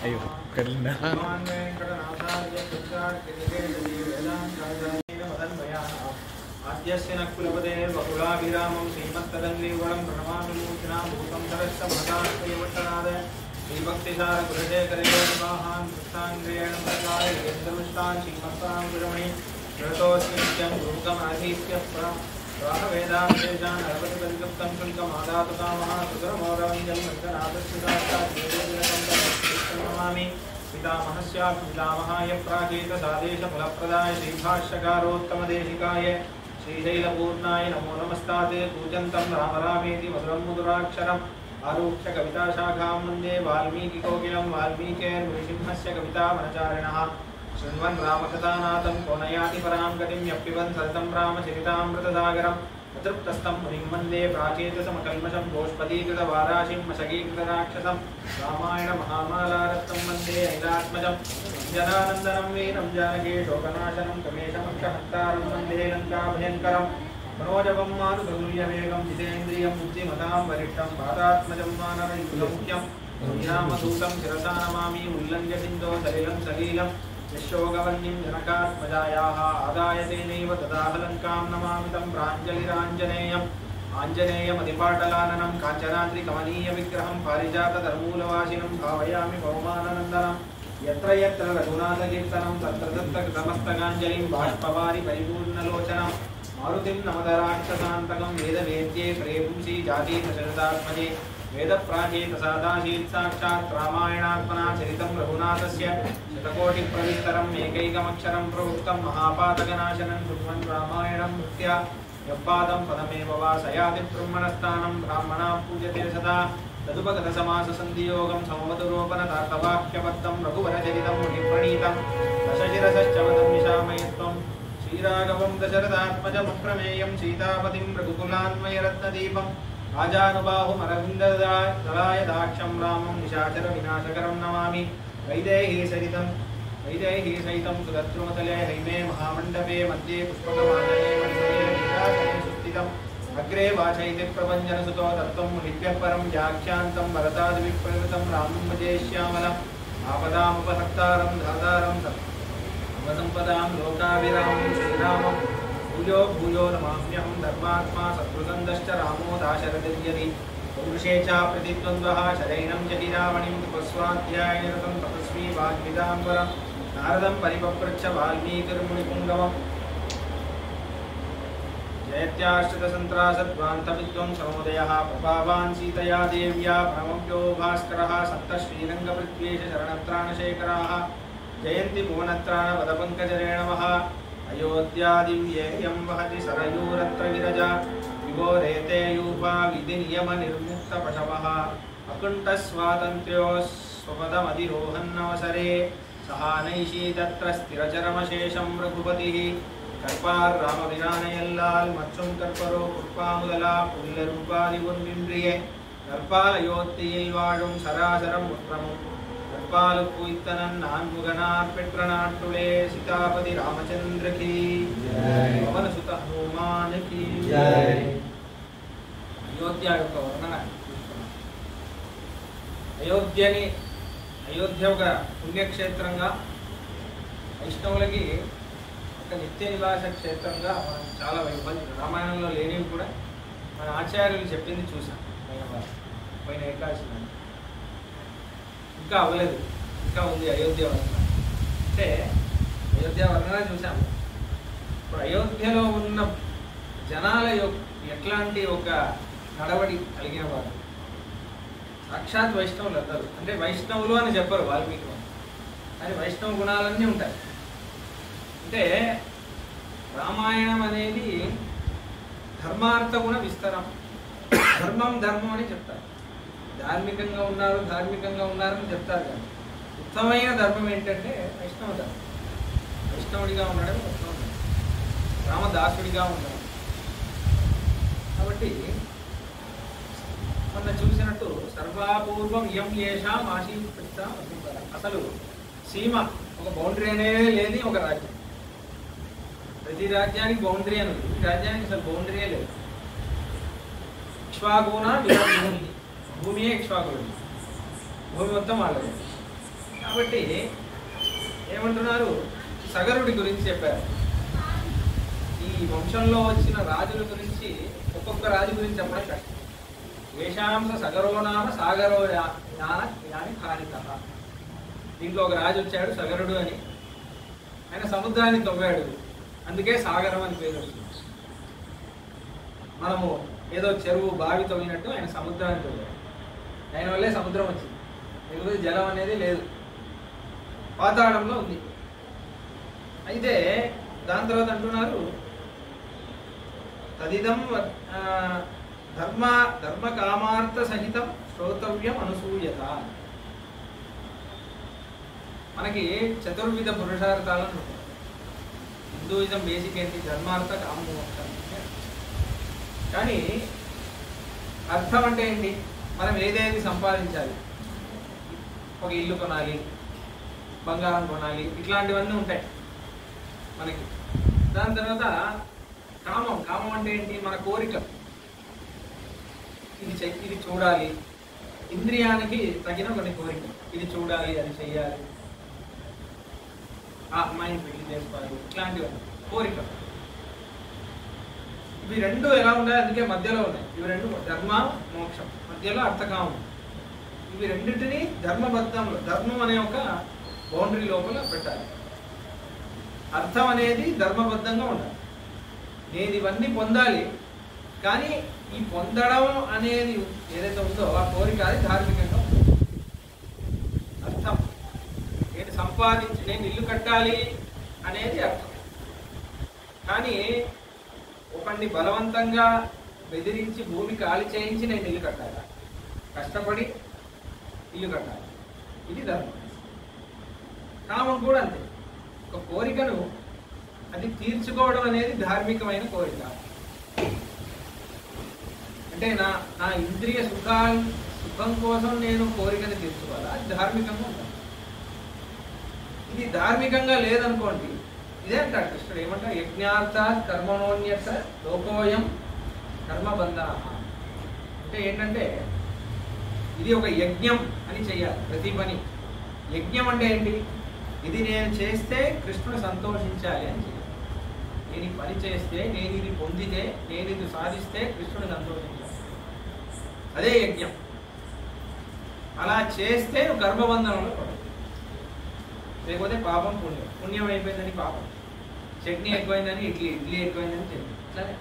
అయ్యో కదిలిందా ఆద్యస్య నకులపదే బహుళాభిరామం శ్రీమత్తదంగ్రీవరం ప్రణమామి మూర్తినా భూతం సరస్త మతాశ్రయవట్టనాద శ్రీభక్తిసార కులశేఖరయో వివాహాన్ కృష్ణాంగ్రేణ ప్రకాయ యేంద్రవిష్టాన్ శ్రీమత్తాం గురమణి ప్రణతోస్మి నిత్యం గురుకమాధీత్య ప్రాహవేదాంతేజాన్ అరవతి పరిగప్తం శుల్కమాదాతు కామः సుతరమోరవంజం రంగనాథస్య సాక్షాత్ పితామహస్యాపి పితామహాయ ప్రాచేత సాదేశఫలప్రదాయ శ్రీభాష్యకారోత్తమదేశికాయ శ్రీశైలపూర్ణాయ నమో నమస్తాతే పూజంతం రామరామేతి మధురం మధురాక్షరం ఆరుహ్య కవితాశాఖాం వందే వాల్మీకికోకిలం వాల్మీకేర్నృసింహస్య కవితావనచారిణः శృण्वन् रामकथानाथं कोनयाति परां गतिं यप्पिबन् सततं रामचरितामृतसागरम् अतृप्तस्थं मुनिं वन्दे प्राचेतसमकल्मषं गोष्पदीकृतवाराशिं मशकीकृतराक्षसं रामायणमहामालारत्नं वन्दे ऐलात्मजं जनानन्दनं वीरं जानकी शोकनाशनं कमेशमक्षहन्तारं वन्दे लङ्काभयङ्करम् मनोजवं मारुतुल्यवेगं जितेन्द्रियं बुद्धिमतां वरिष्ठं पादात्मजं मानवयुगमुख्यं श्रीरामदूतं शिरसा नमामि उल्लङ्घ्य सिन्धो सलिलं सलीलं यशोगवन्यं जनकात्मजायाः आदाय तेनैव तदाहलङ्कां नमामि तं प्राञ्जलिराञ्जनेयम् आञ्जनेयमधिपाटलाननं काञ्चनाद्रिकमनीयविग्रहं पारिजातधर्मूलवासिनं भावयामि पवमाननन्दनं यत्र यत्र रघुनाथकीर्तनं तत्र तत्र कृतमस्तकाञ्जलिं बाष्पवारि परिपूर्णलोचनं मारुतिं नमदराक्षसान्तकं वेदवेद्ये प्रेपुंसि जातीतशरदात्मजे वेदप्राचीतसादाशीत् साक्षात् रामायणात्मना चरितं रघुनाथस्य शतकोटिप्रविस्तरम् एकैकमक्षरं प्रवृत्तं महापातकनाशनं कुर्वन् रामायणं मुक्त्या यप्पादं पदमेव वा सयाति ब्रह्मणस्थानं ब्राह्मणा पूजते सदा तदुपगतसमाससन्धियोगं समवतुरोपनतार्थवाक्यबद्धं रघुवरचरितं मुनिप्रणीतं दशशिरसश्च वदं विशामयत्वं श्रीराघवं दशरथात्मजमप्रमेयं सीतापतिं रघुकुलान्वयरत्नदीपं राजानुबाहुमरविन्ददलाय दाक्षं रामं निशाचरविनाशकरं नमामि वैदेही सहितं वैदेही सहितं सुदत्रुमतले हैमे महामण्डपे मध्ये पुष्पकमानने मणिमये नीलाचले सुस्थितम् अग्रे वाचैति प्रपञ्चनसुतो दत्तं मुनिभ्यः परं व्याख्यान्तं भरतादिविप्रवृतं रामं भजे श्यामलम् आपदामुपहर्तारं धातारं सर्वसम्पदां लोकाभिरामं श्रीरामं भूयो भूयो नमाम्यहं धर्मात्मा सत्कृतन्दश्च रामो दाशरथिर्यदि पुरुषे च प्रतिद्वन्द्वः शरैनं च हिरामणिं तपस्वाध्यायनिरतं तपस्वी वाग्विदाम्बरं नारदं परिपप्रच्छ वाल्मीकिर्मुनिपुङ्गवम् जयत्याश्रितसन्त्रासद्वान्तविद्वंसमोदयः प्रभावान् सीतया देव्या प्रणमव्यो भास्करः सप्त श्रीरङ्गपृथ्वीश शरणत्राणशेखराः जयन्ति भुवनत्राणपदपङ्कजरेणवः अयोध्यादिव्येयं वहति सरयूरत्र विरजा विभोरेते यूपा विधिनियमनिर्मुक्तपशवः अकुण्ठस्वातन्त्र्योस्वपदमधिरोहन्नवसरे सहानैषी तत्र स्थिरचरमशेषं रघुपतिः கற்பார் ராமபிரானையல்லால் மற்றும் கற்பரோ குற்பாமுதலா புல்லரூபாதி ஒன்றின்றியே கற்பால் அயோத்தியில் வாழும் சராசரம் உற்றமும் கற்பாலுக்கு உய்த்தனன் நான்முகனார் பெற்ற நாட்டுளே சீதாபதி ராமச்சந்திரகி పవన సుత హనుమానికి అయోధ్య యొక్క వర్ణన అయోధ్యని అయోధ్య ఒక పుణ్యక్షేత్రంగా వైష్ణవులకి ఒక నిత్య నివాస క్షేత్రంగా మనం చాలా వైఫల్యం రామాయణంలో లేనివి కూడా మన ఆచార్యులు చెప్పింది చూసాం పైన వారు పైన ఏకాశి నాడు. ఇంకా అవ్వలేదు ఇంకా ఉంది అయోధ్య వర్ణన అంటే అయోధ్య వర్ణన చూసాము ఇప్పుడు అయోధ్యలో ఉన్న జనాల యొక్క ఎట్లాంటి ఒక నడవడి కలిగిన వారు సాక్షాత్ వైష్ణవులు అందరూ అంటే వైష్ణవులు అని చెప్పరు వాల్మీకి వాళ్ళు. కానీ వైష్ణవ గుణాలన్నీ ఉంటాయి అంటే రామాయణం అనేది ధర్మార్థ గుణ విస్తరం ధర్మం ధర్మం అని చెప్తారు ధార్మికంగా ఉన్నారు ధార్మికంగా ఉన్నారని చెప్తారు కానీ ఉత్తమమైన ధర్మం ఏంటంటే వైష్ణవ ధర్మం వైష్ణవుడిగా ఉండడం ఉత్తమ ధర్మం రామదాసుడిగా ఉండడం కాబట్టి మొన్న చూసినట్టు సర్వాపూర్వం ఇయం ఏషాం ఆశీర్పిత అసలు సీమ ఒక బౌండరీ అనేది లేని ఒక రాజ్యం ప్రతి రాజ్యానికి బౌండరీ అని ఉంది ఈ రాజ్యానికి అసలు బౌండరీయే లేదు ఇక్ష్వాకున భూమి భూమియే ఇక్ష్వాకుడు భూమి మొత్తం వాళ్ళది కాబట్టి ఏమంటున్నారు సగరుడి గురించి చెప్పారు ఈ వంశంలో వచ్చిన రాజుల గురించి ఒక్కొక్క రాజు గురించి చెప్పడం కష్టం వేషాంశ సగరో నామ సాగరో యా- జ్ఞాన జ్ఞాని కానిత దీంట్లో ఒక రాజు వచ్చాడు సగరుడు అని ఆయన సముద్రాన్ని తవ్వాడు అందుకే సాగరం అని పేరు వచ్చింది మనము ఏదో చెరువు బావి తవ్వినట్టు ఆయన సముద్రాన్ని తవ్వాడు ఆయన వల్లే సముద్రం వచ్చింది లేకపోతే జలం అనేది లేదు పాతాళంలో ఉంది అయితే దాని తర్వాత అంటున్నారు తదిదం వ- ఆ, ధర్మ ధర్మ కామార్థ సహితం శ్రోతవ్యం అనసూయత మనకి చతుర్విధ పురుషార్థాలను ఉంటాయి హిందూయిజం బేసిక్ ఏంటి ధర్మార్థ కామోక్షం కానీ అర్థం అంటే ఏంటి మనం ఏదేది సంపాదించాలి ఒక ఇల్లు కొనాలి బంగారం కొనాలి ఇట్లాంటివన్నీ ఉంటాయి మనకి దాని తర్వాత కామం కామం అంటే ఏంటి మన కోరిక ఇది చెయ్ ఇది చూడాలి ఇంద్రియానికి తగిన కొన్ని కోరిక ఇది చూడాలి అది చెయ్యాలి ఆ అమ్మాయిని పెళ్లి చేసుకోవాలి ఇట్లాంటివన్నీ కోరిక ఇవి రెండు ఎలా ఉన్నాయి అందుకే మధ్యలో ఉన్నాయి ఇవి రెండు ధర్మ మోక్షం మధ్యలో అర్థకామం ఇవి రెండింటిని ధర్మబద్ధంలో ధర్మం అనే ఒక బౌండరీ లోపల పెట్టాలి అర్థం అనేది ధర్మబద్ధంగా ఉండాలి నేను ఇవన్నీ పొందాలి కానీ ఈ పొందడం అనేది ఏదైతే ఉందో ఆ కోరిక అది ధార్మికంగా ఉంది అర్థం నేను సంపాదించి నేను ఇల్లు కట్టాలి అనేది అర్థం కానీ ఒకరిని బలవంతంగా బెదిరించి భూమి ఖాళీ చేయించి నేను ఇల్లు కట్టాలి కష్టపడి ఇల్లు కట్టాలి ఇది ధర్మం కామం కూడా అంతే ఒక కోరికను అది తీర్చుకోవడం అనేది ధార్మికమైన కోరిక అంటే నా నా ఇంద్రియ సుఖాలు సుఖం కోసం నేను కోరికను తీర్చుకోవాలా అది ధార్మికంగా ఉండాలి ఇది ధార్మికంగా లేదనుకోండి ఇదే అంటాడు కృష్ణుడు ఏమంటాడు యజ్ఞార్థ కర్మణోన్యత లోకోయం కర్మబంధ అంటే ఏంటంటే ఇది ఒక యజ్ఞం అని చెయ్యాలి ప్రతి పని యజ్ఞం అంటే ఏంటి ఇది నేను చేస్తే కృష్ణుడు సంతోషించాలి అని చేయాలి నేను ఈ పని చేస్తే నేను ఇది పొందితే నేను ఇది సాధిస్తే కృష్ణుడు సంతోషించాలి అదే యజ్ఞం అలా చేస్తే నువ్వు గర్భబంధనంలో పడవు లేకపోతే పాపం పుణ్యం పుణ్యం అయిపోయిందని పాపం చట్నీ ఎక్కువైందని ఇడ్లీ ఇడ్లీ ఎక్కువైందని చట్నీ ఇట్లానే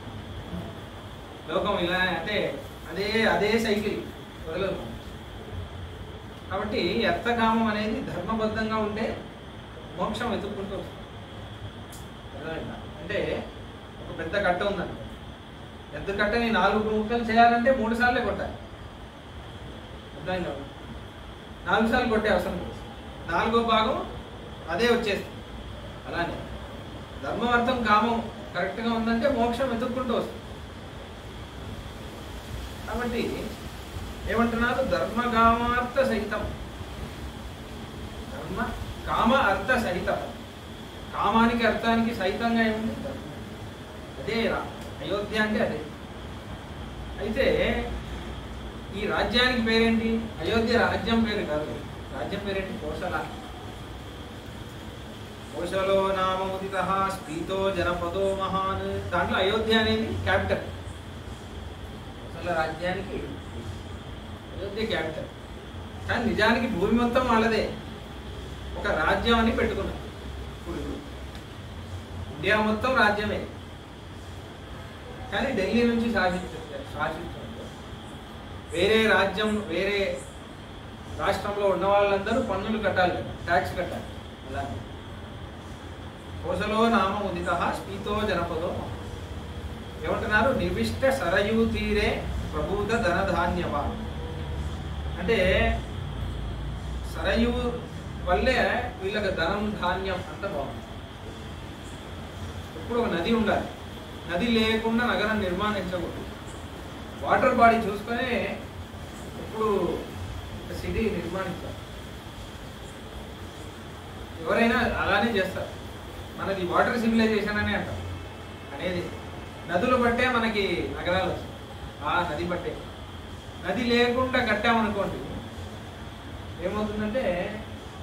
లోకం ఇలా అంటే అదే అదే సైకిల్ వదలదు కాబట్టి ఎత్తకామం అనేది ధర్మబద్ధంగా ఉంటే మోక్షం వెతుక్కుంటూ వస్తుంది అర్థమైందా? అంటే ఒక పెద్ద కట్ట ఉందండి పెద్ద కట్టని నాలుగు ముక్కలు చేయాలంటే మూడు సార్లే కొట్టాలి అర్థమైందా నాలుగు సార్లు కొట్టే అవసరం లేదు నాలుగో భాగం అదే వచ్చేస్తుంది అలానే ధర్మం కామం కరెక్ట్గా ఉందంటే మోక్షం వెతుక్కుంటూ వస్తుంది కాబట్టి ఏమంటున్నారు ధర్మ కామార్థ సహితం ధర్మ కామ అర్థ సహితం కామానికి అర్థానికి సహితంగా ఏముంది ధర్మం. అదే రా అయోధ్య అంటే అదే అయితే ఈ రాజ్యానికి పేరేంటి అయోధ్య రాజ్యం పేరు కాదు రాజ్యం పేరేంటి కోసల కోశలో నామ ఉదిత స్పీతో జనపదో మహాన్ దాంట్లో అయోధ్య అనేది క్యాపిటల్ కోసల రాజ్యానికి అయోధ్య క్యాపిటల్ కానీ నిజానికి భూమి మొత్తం వాళ్ళదే ఒక రాజ్యం అని పెట్టుకున్నారు ఇప్పుడు ఇండియా మొత్తం రాజ్యమే కానీ ఢిల్లీ నుంచి శాసించారు శాసించారు వేరే రాజ్యం వేరే రాష్ట్రంలో ఉన్న వాళ్ళందరూ పన్నులు కట్టాలి కదా ట్యాక్స్ కట్టాలి అలా కోసలో నామ ఉదిత స్పీతో జనపదో ఏమంటున్నారు నివిష్ట సరయూ తీరే ప్రబూత ధనధాన్యవా అంటే సరయు వల్లే వీళ్ళకి ధనం ధాన్యం అంత బాగుంది ఇప్పుడు ఒక నది ఉండాలి నది లేకుండా నగరం నిర్మాణించకూడదు వాటర్ బాడీ చూసుకొని ఇప్పుడు ఒక సిటీ నిర్మాణించాలి ఎవరైనా అలానే చేస్తారు మనది వాటర్ సివిలైజేషన్ అనే అంటాం అనేది నదులు బట్టే మనకి నగరాలు వస్తాయి ఆ నది బట్టే నది లేకుండా కట్టామనుకోండి ఏమవుతుందంటే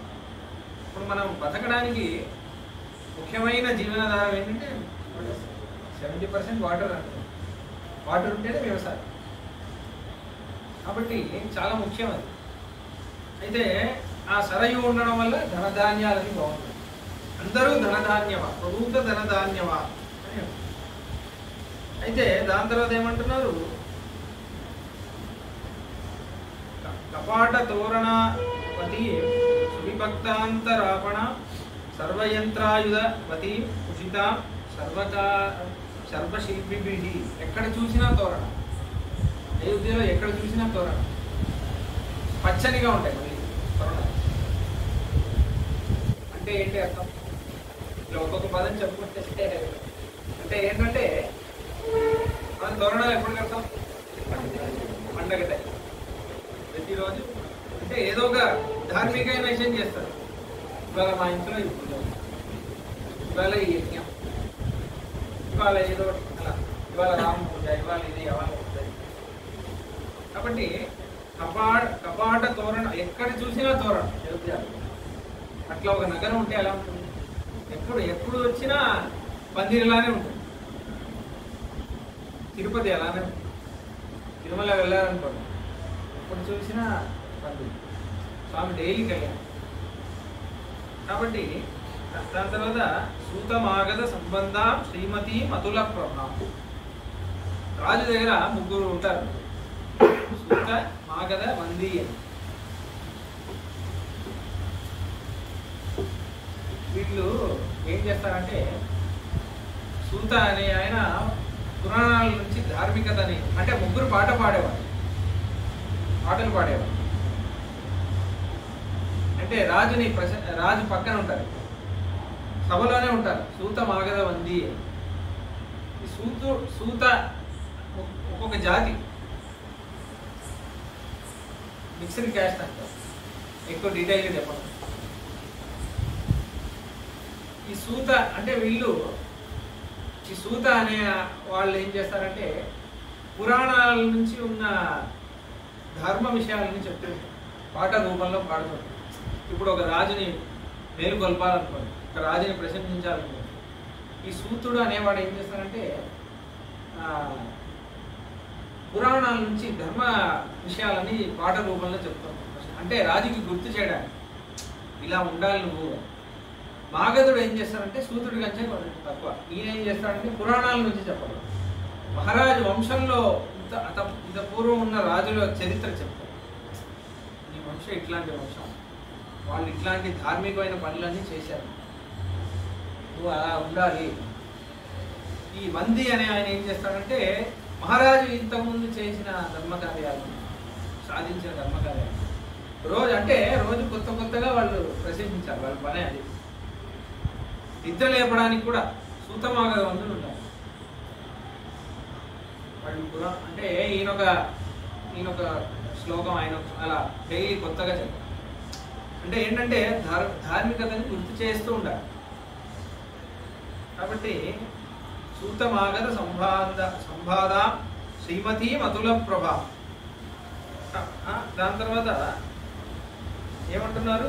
ఇప్పుడు మనం బతకడానికి ముఖ్యమైన జీవనాధారం ఏంటంటే సెవెంటీ పర్సెంట్ వాటర్ అంటే వాటర్ ఉంటేనే వ్యవసాయం కాబట్టి చాలా ముఖ్యం అది అయితే ఆ సరయు ఉండడం వల్ల ధనధాన్యాలని బాగుంటుంది అందరూ ధనధాన్యమా ప్రభూత ధనధాన్యమా అని అంటారు. అయితే దాని తర్వాత ఏమంటున్నారు క- కపాట తోరణవతి సువిభక్తాంతరాపణ సర్వయంత్రాయుధవతి ఉచిత సర్వకా సర్వశిల్పిభి ఎక్కడ చూసినా తోరణ అయోధ్యలో ఎక్కడ చూసినా తోరణ పచ్చనిగా ఉంటాయి మళ్ళీ తోరణాలు అంటే ఏంటి అర్థం ఇట్లా ఒక్కొక్క పదం చెప్పుకుంటే అంటే ఏంటంటే మనం తోరణాలు ఎప్పుడు కడతాం పండగ టైం ప్రతిరోజు అంటే ఏదో ఒక ధార్మికమైన విషయం చేస్తారు ఇవాళ మా ఇంట్లో ఈ పూజ ఇవాళ ఈ యజ్ఞం ఇవాళ ఏదో ఒకటి అలా ఇవాళ రామ పూజ ఇవాళ ఇది ఇవాళ పూజ కాబట్టి కపాట కపాట తోరణ ఎక్కడ చూసినా తోరణ అయోధ్య అట్లా ఒక నగరం ఉంటే ఎలా ఉంటుంది ఎప్పుడు ఎప్పుడు వచ్చినా పందిరిలానే ఉంటుంది తిరుపతి అలానే ఉంటుంది తిరుమల వెళ్ళాలనుకోండి ఎప్పుడు చూసినా పందిరి స్వామి డైలీ కళ్యాణం కాబట్టి దాని తర్వాత సూతమాగద సంబంధ శ్రీమతి మతుల ప్రభ రాజు దగ్గర ముగ్గురు ఉంటారు సూత మాగద మంది అని వీళ్ళు ఏం చేస్తారంటే సూత అనే ఆయన పురాణాల నుంచి ధార్మికతని అంటే ముగ్గురు పాట పాడేవారు పాటలు పాడేవారు అంటే రాజుని ప్రశ రాజు పక్కన ఉంటారు సభలోనే ఉంటారు సూత మాగద వంది అని. ఈ సూతు సూత ఒ- ఒక్కొక్క జాతి మిక్స్డ్ క్యాస్ట్ అంటారు ఎక్కువ డీటెయిల్గా చెప్పడం ఈ సూత అంటే వీళ్ళు ఈ సూత అనే వాళ్ళు ఏం చేస్తారంటే పురాణాల నుంచి ఉన్న ధర్మ విషయాలని చెప్తూ ఉంటారు. పాట రూపంలో పాడుతుంటారు ఇప్పుడు ఒక రాజుని మేలుకొల్పాలనుకోండి ఒక రాజుని ప్రశంసించాలనుకోండి ఈ సూతుడు అనేవాడు ఏం చేస్తారంటే ఆ, పురాణాల నుంచి ధర్మ విషయాలని పాట రూపంలో చెప్తాం అంటే రాజుకి గుర్తు చేయడానికి ఇలా ఉండాలి నువ్వు మాగధుడు ఏం చేస్తారంటే సూతుడి కంటే కొంచెం తక్కువ ఈయన ఏం చేస్తాడంటే పురాణాల నుంచి చెప్పడం మహారాజు వంశంలో ఇంత అత ఇంత పూర్వం ఉన్న రాజుల చరిత్ర చెప్తారు ఈ వంశం ఇట్లాంటి వంశం వాళ్ళు ఇట్లాంటి ధార్మికమైన పనులన్నీ చేశారు నువ్వు అలా ఉండాలి ఈ వంది అనే ఆయన ఏం చేస్తాడంటే మహారాజు ఇంతకుముందు చేసిన ధర్మకార్యాలు సాధించిన ధర్మకార్యాలు రోజు అంటే రోజు కొత్త కొత్తగా వాళ్ళు ప్రశంసించారు వాళ్ళ పనే అది నిద్ర లేపడానికి కూడా సూతమాగద వందులు ఉంటారు వాళ్ళు కూడా అంటే ఈయన ఒక ఈయన ఒక శ్లోకం ఆయన ఒక- అలా డైలీ కొత్తగా చెప్పారు అంటే ఏంటంటే ధార్ ధార్మికతని గుర్తు చేస్తూ ఉండాలి కాబట్టి సూతమాగద సంవాద సంవాద శ్రీమతి మధుల ప్రభ ఆ, దాని తర్వాత ఏమంటున్నారు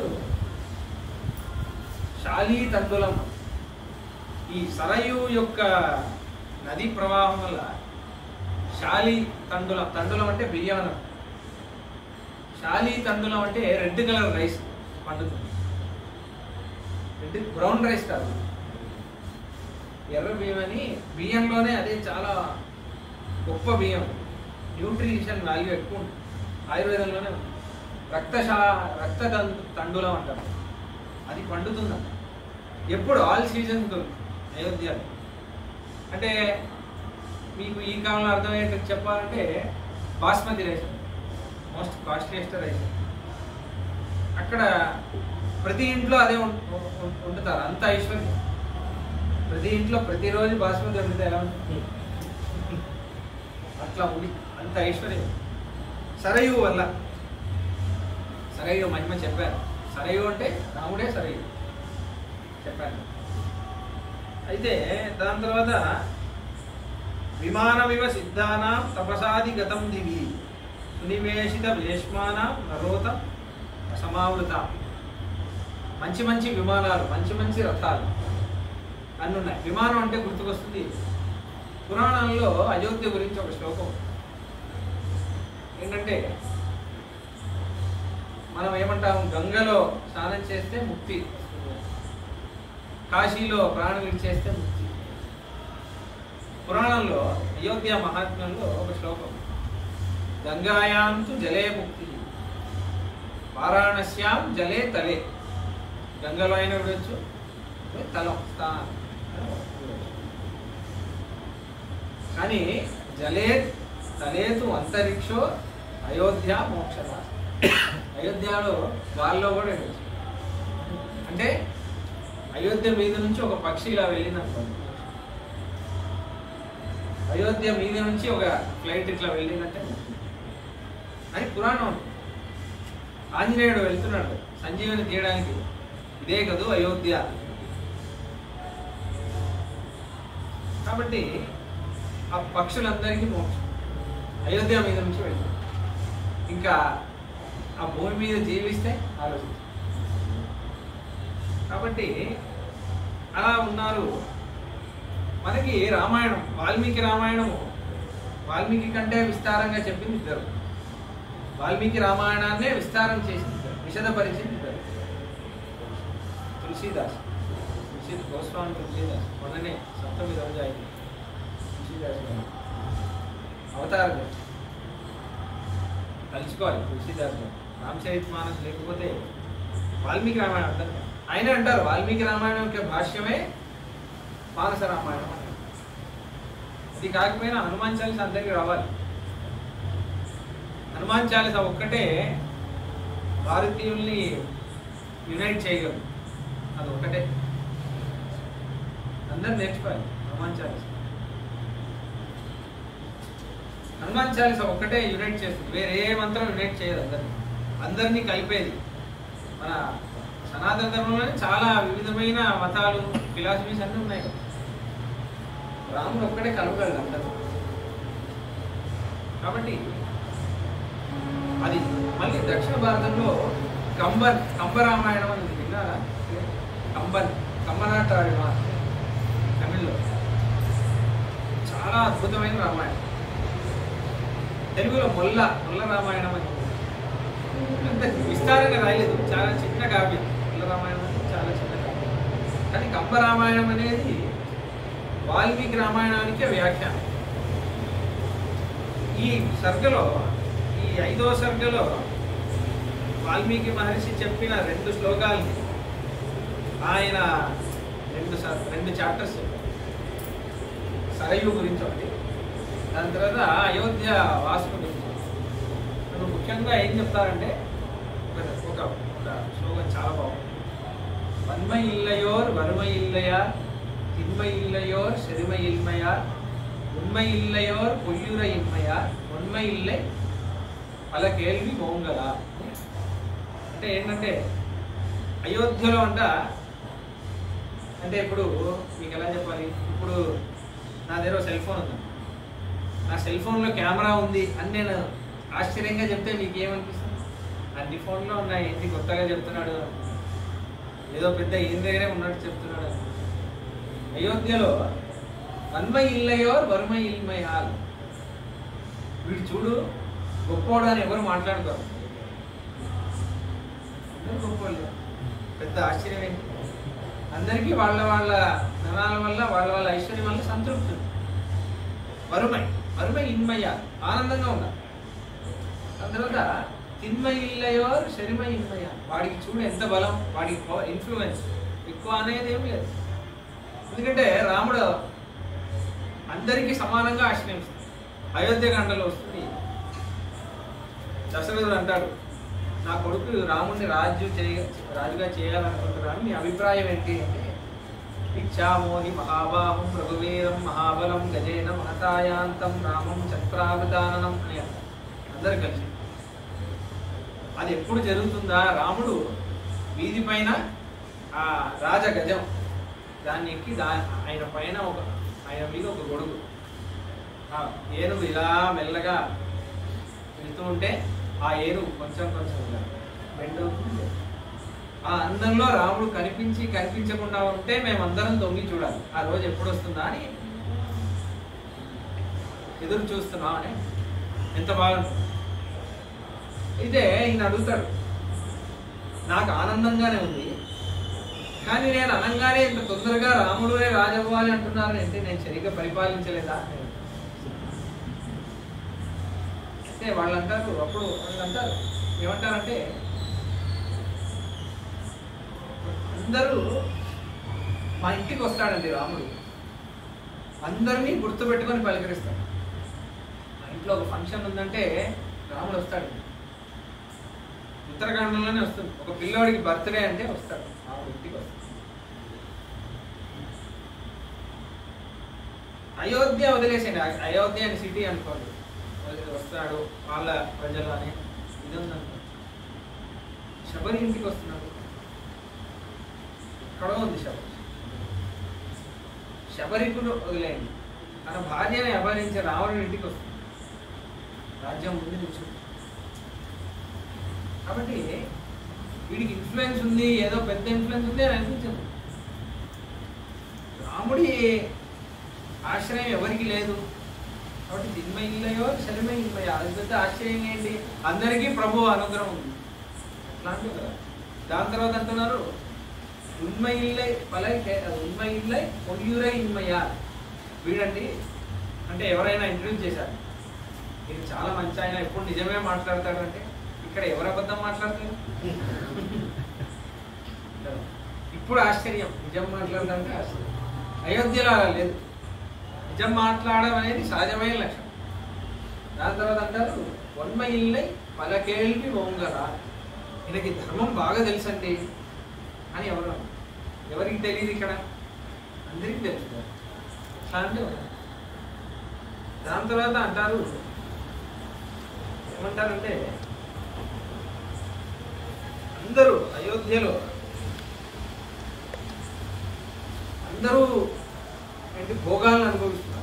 శాలీ తండులం ఈ సరయు యొక్క నది ప్రవాహం వల్ల శాలి తండులం తండులం అంటే బియ్యం అని అర్థం. శాలి తండులం అంటే రెడ్ కలర్ రైస్ పండుతుంది రెడ్ బ్రౌన్ రైస్ కాదు ఎర్ర బియ్యం అని బియ్యంలోనే అదే చాలా గొప్ప బియ్యం న్యూట్రిషన్ వాల్యూ ఎక్కువ ఉంటుంది ఆయుర్వేదంలోనే ఉంది రక్తశా రక్త తం- తండులం అంటారు అది పండుతుందంట ఎప్పుడు ఆల్ సీజన్ దొరుకుతుంది అయోధ్యలో అంటే మీకు ఈ కాలంలో అర్థమయ్యేటట్టు చెప్పాలంటే basmati rice most costliest rice అక్కడ ప్రతి ఇంట్లో అదే వం- వం- వండుతారు అంత ఐశ్వర్యం ప్రతి ఇంట్లో ప్రతిరోజు బాస్మతి వండితే ఎలా ఉంటుంది అట్లా ఉంది అంత ఐశ్వర్యం సరయు వల్ల సరయు మహిమ చెప్పారు సరయు అంటే రాముడే సరయు చెప్పాను అయితే దాని తర్వాత విమానమివ సిద్ధానాం తపసాది గతం దివి సునివేశిత వేష్మానాం నరోత సమావృత మంచి మంచి విమానాలు మంచి మంచి రథాలు అన్నీ ఉన్నాయి విమానం అంటే గుర్తుకొస్తుంది పురాణాల్లో అయోధ్య గురించి ఒక శ్లోకం ఏంటంటే మనం ఏమంటాం గంగలో స్నానం చేస్తే ముక్తి వస్తుంది. కాశీలో ప్రాణం విడిచేస్తే ముక్తి పురాణంలో అయోధ్య మహాత్మ్యంలో ఒక శ్లోకం గంగాయాంతు జలే ముక్తి వారాణస్యాం జలే తలే గంగలో అయినా విడవచ్చు లేదా తలం స్థానం అయినా విడవచ్చు. కానీ జలే తలేతు అంతరిక్షో అయోధ్య మోక్షదా అయోధ్యలో గాల్లో కూడా వెళ్ళచ్చు అంటే అయోధ్య మీద నుంచి ఒక పక్షి ఇలా వెళ్ళింది అనుకోండి అయోధ్య మీద నుంచి ఒక ఫ్లైట్ ఇట్లా వెళ్ళిందంటే అని పురాణం ఉంది. ఆంజనేయుడు వెళ్తున్నాడు సంజీవని తీయడానికి ఇదే కదూ అయోధ్య కాబట్టి ఆ పక్షులందరికీ మోక్షం అయోధ్య మీద నుంచి వెళ్తారు ఇంకా ఆ భూమి మీద జీవిస్తే ఆలోచించు కాబట్టి అలా ఉన్నారు మనకి రామాయణం వాల్మీకి రామాయణము వాల్మీకి కంటే విస్తారంగా చెప్పింది ఇద్దరు వాల్మీకి రామాయణాన్నే విస్తారం చేసింది ఇద్దరు విశదపరిచింది ఇద్దరు తులసీదాస్ తులసి గోస్వామి తులసీదాస్ మొన్ననే సప్తమి రోజు అయింది తులసీదాస్ గారు. అవతారం గారు. తలుచుకోవాలి తులసీదాస్ గారు రామచరిత్ మానస్ లేకపోతే వాల్మీకి రామాయణం అర్థం కాదు. ఆయనే అంటారు వాల్మీకి రామాయణం యొక్క భాష్యమే మానస రామాయణం అంటారు ఇది కాకపోయినా హనుమాన్ చాలీస అందరికీ రావాలి హనుమాన్ చాలీస ఒక్కటే భారతీయుల్ని యునైట్ చేయగలదు అది ఒక్కటే అందరు నేర్చుకోవాలి హనుమాన్ చాలీస హనుమాన్ చాలీస ఒక్కటే యునైట్ చేస్తుంది వేరే ఏ మంత్రం యునైట్ చేయదు అందరిని అందరినీ కలిపేది మన సనాతన ధర్మంలోనే చాలా వివిధమైన మతాలు ఫిలాసఫీస్ అన్నీ ఉన్నాయి కదా రాముడు ఒక్కడే కలవగలడు అందరూ కాబట్టి అది మళ్ళీ దక్షిణ భారతంలో కంబన్ కంబరామాయణం అని ఉంది. విన్నారా కంబన్ కంబనాటాడిమా తమిళ్లో చాలా అద్భుతమైన రామాయణం తెలుగులో మొల్ల మొల్ల రామాయణం అని ఉంది. అంత విస్తారంగా రాయలేదు చాలా చిన్న కావ్యం మొల్ల రామాయణం అనేది చాలా చిన్న కావ్యం కానీ కంబ రామాయణం అనేది వాల్మీకి రామాయణానికి వ్యాఖ్యానం ఈ సర్గలో ఈ ఐదో సర్గలో వాల్మీకి మహర్షి చెప్పిన రెండు శ్లోకాలని ఆయన రెండు స- రెండు చాప్టర్స్ చెప్పారు సరయు గురించి ఒకటి దాని తర్వాత అయోధ్య వాసుల గురించి ఇప్పుడు ముఖ్యంగా ఏం చెప్తారంటే ఒక ఒక ఒక శ్లోకం చాలా బాగుంది வன்ம இல்லையோர் வறுமை இல்லையார் திண்மை இல்லையோர் செருமை இல்மையார் உண்மை இல்லையோர் பொய்யுர இன்மையார் உண்மை இல்லை పల కేల్వి మోంగలా అంటే ఏంటంటే అయోధ్యలో అంట అంటే ఇప్పుడు మీకు ఎలా చెప్పాలి ఇప్పుడు నా దగ్గర సెల్ ఫోన్ ఉంది నా సెల్ ఫోన్లో కెమెరా ఉంది అని నేను ఆశ్చర్యంగా చెప్తే మీకు ఏమనిపిస్తుంది అన్ని ఫోన్లో ఉన్నాయి ఏంటి కొత్తగా చెప్తున్నాడు ఏదో పెద్ద ఈయన దగ్గరే ఉన్నట్టు చెప్తున్నాడు అయోధ్యలో వన్మై ఇల్లయోర్ వరుమై ఇల్మయాల్ వీడు చూడు గొప్పోడు అని ఎవరు మాట్లాడుకోరు అందరూ గొప్పోళ్ళు పెద్ద ఆశ్చర్యం ఏంటి అందరికీ వాళ్ళ వాళ్ళ ధనాల వల్ల వాళ్ళ వాళ్ళ ఐశ్వర్యం వల్ల సంతృప్తి వరుమై వరుమై ఇన్మయ్య ఆనందంగా ఉండాలి దాని తర్వాత తిన్మయ ఇల్లయోర్ శరిమయ ఇన్మయ వాడికి చూడు ఎంత బలం వాడికి ఇన్ఫ్లుయెన్స్ ఎక్కువ అనేది ఏం లేదు ఎందుకంటే రాముడు అందరికీ సమానంగా ఆశ్రయిస్తాడు అయోధ్యకాండలో వస్తుంది దశరథుడు అంటాడు నా కొడుకు రాముడిని రాజు చేయ రాజుగా చేయాలనుకుంటున్నాను మీ అభిప్రాయం ఏంటి అంటే ఇచ్చామోహి మహాబాహం రఘువీరం మహాబలం గజేన మహతాయాంతం రామం చక్రావధానం అని అంటారు అందరు కలిసి అది ఎప్పుడు జరుగుతుందా రాముడు వీధి పైన ఆ రాజగజం దాన్ని ఎక్కి దా ఆయన పైన ఒక ఆయన మీద ఒక గొడుగు ఆ ఏనుగు ఇలా మెల్లగా వెళ్తూ ఉంటే ఆ ఏనుగు కొంచెం కొంచెం ఇలా బెండ్ అవుతుంది ఆ అందంలో రాముడు కనిపించి కనిపించకుండా ఉంటే మేమందరం తొంగి చూడాలి ఆ రోజు ఎప్పుడు వస్తుందా అని ఎదురు చూస్తున్నాం అని ఎంత బాగుంటుంది అయితే ఈయన అడుగుతాడు నాకు ఆనందంగానే ఉంది కానీ నేను అనగానే ఇంత తొందరగా రాముడునే రాజవ్వాలి అంటున్నారు అంటే నేను సరిగ్గా పరిపాలించలేదా అంటే వాళ్ళు అంటారు అప్పుడు వాళ్ళు అంటారు ఏమంటారంటే అందరూ మా ఇంటికి వస్తాడండి రాముడు అందరినీ గుర్తుపెట్టుకొని పలకరిస్తాడు మా ఇంట్లో ఒక ఫంక్షన్ ఉందంటే రాముడు వస్తాడు ఉత్తరాఖండ్లోనే వస్తుంది ఒక పిల్లోడికి బర్త్డే అంటే వస్తాడు రాముడు ఇంటికి వస్తాడు అయోధ్య వదిలేసండి అ- అయోధ్య అని సిటీ అనుకోండి వదిలి వస్తాడు వాళ్ళ ప్రజలు అని ఇది ఉందనుకో శబరి ఇంటికి వస్తున్నాడు ఎక్కడో ఉంది శబరి శబరికుడు వదిలేయండి తన భార్యని అపహరించే రావణుడి ఇంటికి వస్తుంది రాజ్యం ముందు నిల్చుంది కాబట్టి వీడికి ఇన్ఫ్లుయెన్స్ ఉంది ఏదో పెద్ద ఇన్ఫ్లుయెన్స్ ఉంది అని అనిపించదు రాముడి ఆశ్రయం ఎవరికి లేదు కాబట్టి తిన్మయిల్లయో శరమయిల్లయో అది పెద్ద ఆశ్చర్యం ఏంటి అందరికీ ప్రభు అనుగ్రహం ఉంది అట్లాంటివి కదా దాని తర్వాత అంటున్నారు ఉన్మయిల్లై పలై ఉన్మయిల్లై పొయ్యూరై ఇన్మయ్యా వీడండి అంటే ఎవరైనా ఇంట్రడ్యూస్ చేశారు ఇది చాలా మంచి ఆయన ఎప్పుడు నిజమే మాట్లాడతాడు అంటే ఇక్కడ ఎవరు అబద్ధం మాట్లాడతారు ఇప్పుడు ఆశ్చర్యం నిజం మాట్లాడదంటే ఆశ్చర్యం అయోధ్యలో అలా లేదు నిజం మాట్లాడడం అనేది సహజమైన లక్షణం దాని తర్వాత అంటారు వన్మ ఇల్లై పలకేళ్ళకి ఓంగరా ఈయనకి ధర్మం బాగా తెలుసండి అని ఎవరు అన్నారు. ఎవరికి తెలియదు ఇక్కడ అందరికీ తెలుసు ఎట్లా అంటే దాని తర్వాత అంటారు ఏమంటారంటే అందరూ అయోధ్యలో అందరూ ఏంటి భోగాలను అనుభవిస్తున్నారు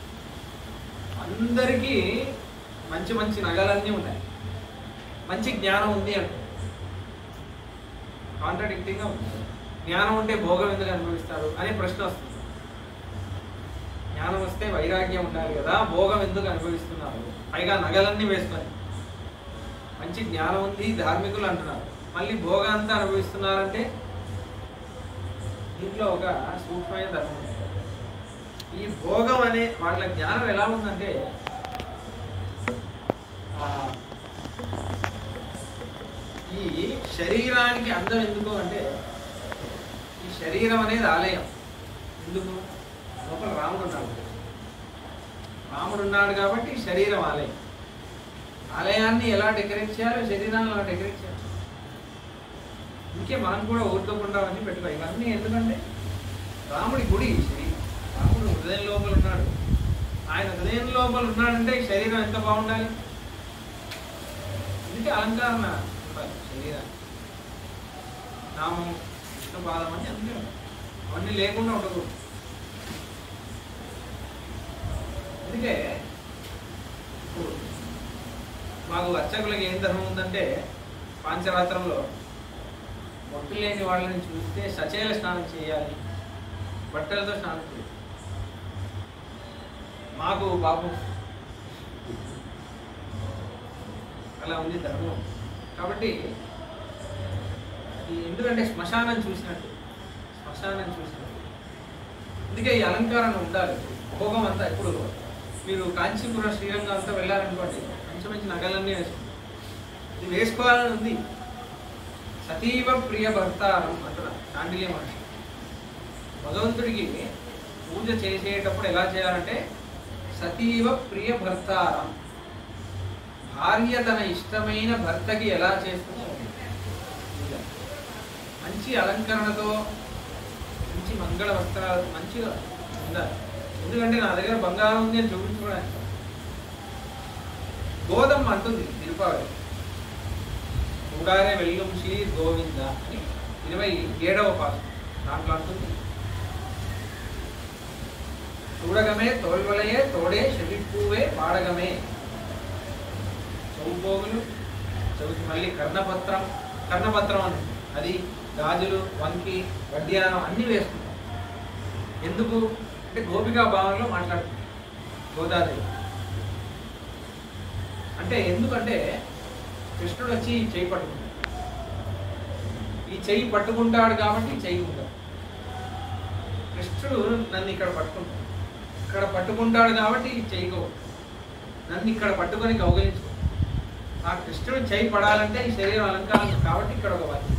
అందరికీ మంచి మంచి నగలన్నీ ఉన్నాయి మంచి జ్ఞానం ఉంది అంటే కాంట్రాడిక్టింగ్గా ఉంది జ్ఞానం ఉంటే భోగం ఎందుకు అనుభవిస్తారు అనే ప్రశ్న వస్తుంది జ్ఞానం వస్తే వైరాగ్యం ఉండాలి కదా భోగం ఎందుకు అనుభవిస్తున్నారు పైగా నగలన్నీ వేసుకొని మంచి జ్ఞానం ఉంది ధార్మికులు అంటున్నారు మళ్ళీ భోగం అంతా అనుభవిస్తున్నారంటే దీంట్లో ఒక సూక్ష్మమైన ధర్మం ఉంది. ఈ భోగం అనే వాళ్ళ జ్ఞానం ఎలా ఉందంటే ఆ, ఈ శరీరానికి అందం ఎందుకు అంటే ఈ శరీరం అనేది ఆలయం ఎందుకు లోపల రాముడు ఉన్నాడు రాముడు ఉన్నాడు కాబట్టి శరీరం ఆలయం ఆలయాన్ని ఎలా డెకరేట్ చేయాలో శరీరాన్ని అలా డెకరేట్ చేయాలి ఇంకే మనం కూడా ఊరుకోకుండామని పెట్టుకో ఇవన్నీ ఎందుకంటే రాముడి గుడి ఈ శరీరం రాముడు హృదయం లోపల ఉన్నాడు ఆయన హృదయం లోపల ఉన్నాడంటే ఈ శరీరం ఎంత బాగుండాలి అందుకే అలంకరణ ఇవ్వాలి శరీరాన్ని నామం విష్ణు పాదం అని అందుకే ఉన్నాయి. అవన్నీ లేకుండా ఉండకూడదు అందుకే ఇప్పుడు మాకు అర్చకులకి ఏం ధర్మం ఉందంటే పాంచరాత్రంలో బొట్టు లేని వాళ్ళని చూస్తే సచేల స్నానం చేయాలి బట్టలతో స్నానం చేయాలి మాకు బాబు అలా ఉంది ధర్మం కాబట్టి ఈ ఎందుకంటే శ్మశానం చూసినట్టు శ్మశానం చూసినట్టు అందుకే ఈ అలంకరణ ఉండాలి భోగం అంతా ఇప్పుడు మీరు కాంచీపురం శ్రీరంగం అంతా వెళ్ళారనుకోండి మంచి మంచి నగలన్నీ వేసుకుంటారు ఇది వేసుకోవాలని ఉంది సతీవ ప్రియ భర్తారం అంటున్నారు శాండిల్య మహర్షి భగవంతుడికి పూజ చేసేటప్పుడు ఎలా చేయాలంటే సతీవ ప్రియ భర్తారం భార్య తన ఇష్టమైన భర్తకి ఎలా చేస్తుందో అలా పూజ. మంచి అలంకరణతో మంచి మంగళ వస్త్రాలు మంచిగా ఉండాలి ఎందుకంటే నా దగ్గర బంగారం ఉంది అని చూపించుకోవడానికి గోదమ్మ అంటుంది తిరుపావళి చూడారే వెల్లుం శ్రీ గోవింద అని ఇరవై ఏడవ పాట దాంట్లో అంటుంది చూడగమే తోల్వలయే తోడే శవిపూవే పాడగమే చౌపోగులు చవితి మళ్ళీ కర్ణపత్రం కర్ణపత్రం అని అది గాజులు వంకి వడ్డియానం అన్నీ వేసుకుంటాం ఎందుకు అంటే గోపికా భావంలో మాట్లాడుతుంది గోదాదేవి అంటే ఎందుకంటే కృష్ణుడు వచ్చి ఈ చెయ్యి పట్టుకుంటాడు ఈ చెయ్యి పట్టుకుంటాడు కాబట్టి ఈ చెయ్యి ఉండదు కృష్ణుడు నన్ను ఇక్కడ పట్టుకుంటాడు ఇక్కడ పట్టుకుంటాడు కాబట్టి ఈ చెయ్యి నన్ను ఇక్కడ పట్టుకొని కౌగలించుకో ఆ కృష్ణుడు చేయి పడాలంటే ఈ శరీరం అలంకారం కాబట్టి ఇక్కడ ఒక వాక్యం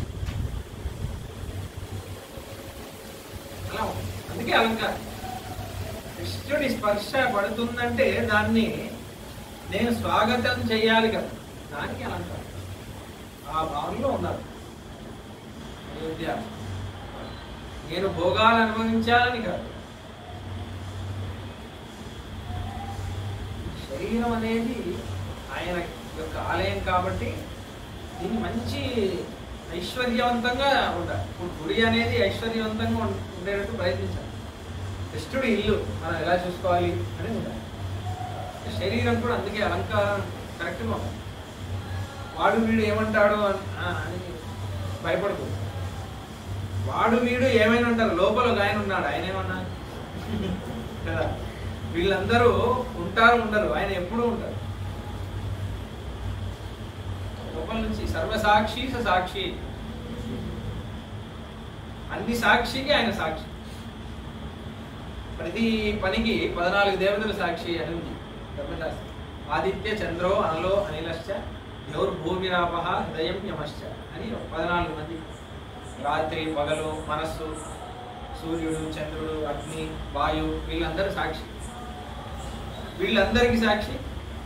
అలా ఉంది. అందుకే అలంకారం కృష్ణుడి స్పర్శ పడుతుందంటే దాన్ని నేను స్వాగతం చేయాలి కదా దానికి అలంకారం ఆ భావనలో ఉన్నారు అయోధ్య నేను భోగాలు అనుభవించాలని కాదు శరీరం అనేది ఆయన యొక్క ఆలయం కాబట్టి దీన్ని మంచి ఐశ్వర్యవంతంగా ఉండాలి ఇప్పుడు గుడి అనేది ఐశ్వర్యవంతంగా ఉం- ఉండేటట్టు ప్రయత్నించాలి కృష్ణుడి ఇల్లు మనం ఎలా చూసుకోవాలి అని ఉండాలి శరీరం కూడా అందుకే అలంకారం కరెక్ట్గా ఉండాలి వాడు వీడు ఏమంటాడు అని ఆ- అని భయపడకూడదు వాడు వీడు ఏమైనా అంటారు లోపల ఒక ఆయన ఉన్నాడు ఆయన ఏమన్నా కదా వీళ్ళందరూ ఉంటారు ఉండరు ఆయన ఎప్పుడూ ఉంటారు లోపల నుంచి సర్వసాక్షి స సాక్షి అన్ని సాక్షికి ఆయన సాక్షి ప్రతి పనికి పద్నాలుగు దేవతలు సాక్షి అని ఉంది బ్రహ్మశాస్త్రం ఆదిత్య చంద్రో అనలో అనిలశ్చ ద్యౌర్భూమిరాప హృదయం యమశ్చ అని పద్నాలుగు మంది రాత్రి పగలు మనస్సు సూర్యుడు చంద్రుడు అగ్ని వాయు వీళ్ళందరూ సాక్షి వీళ్ళందరికీ సాక్షి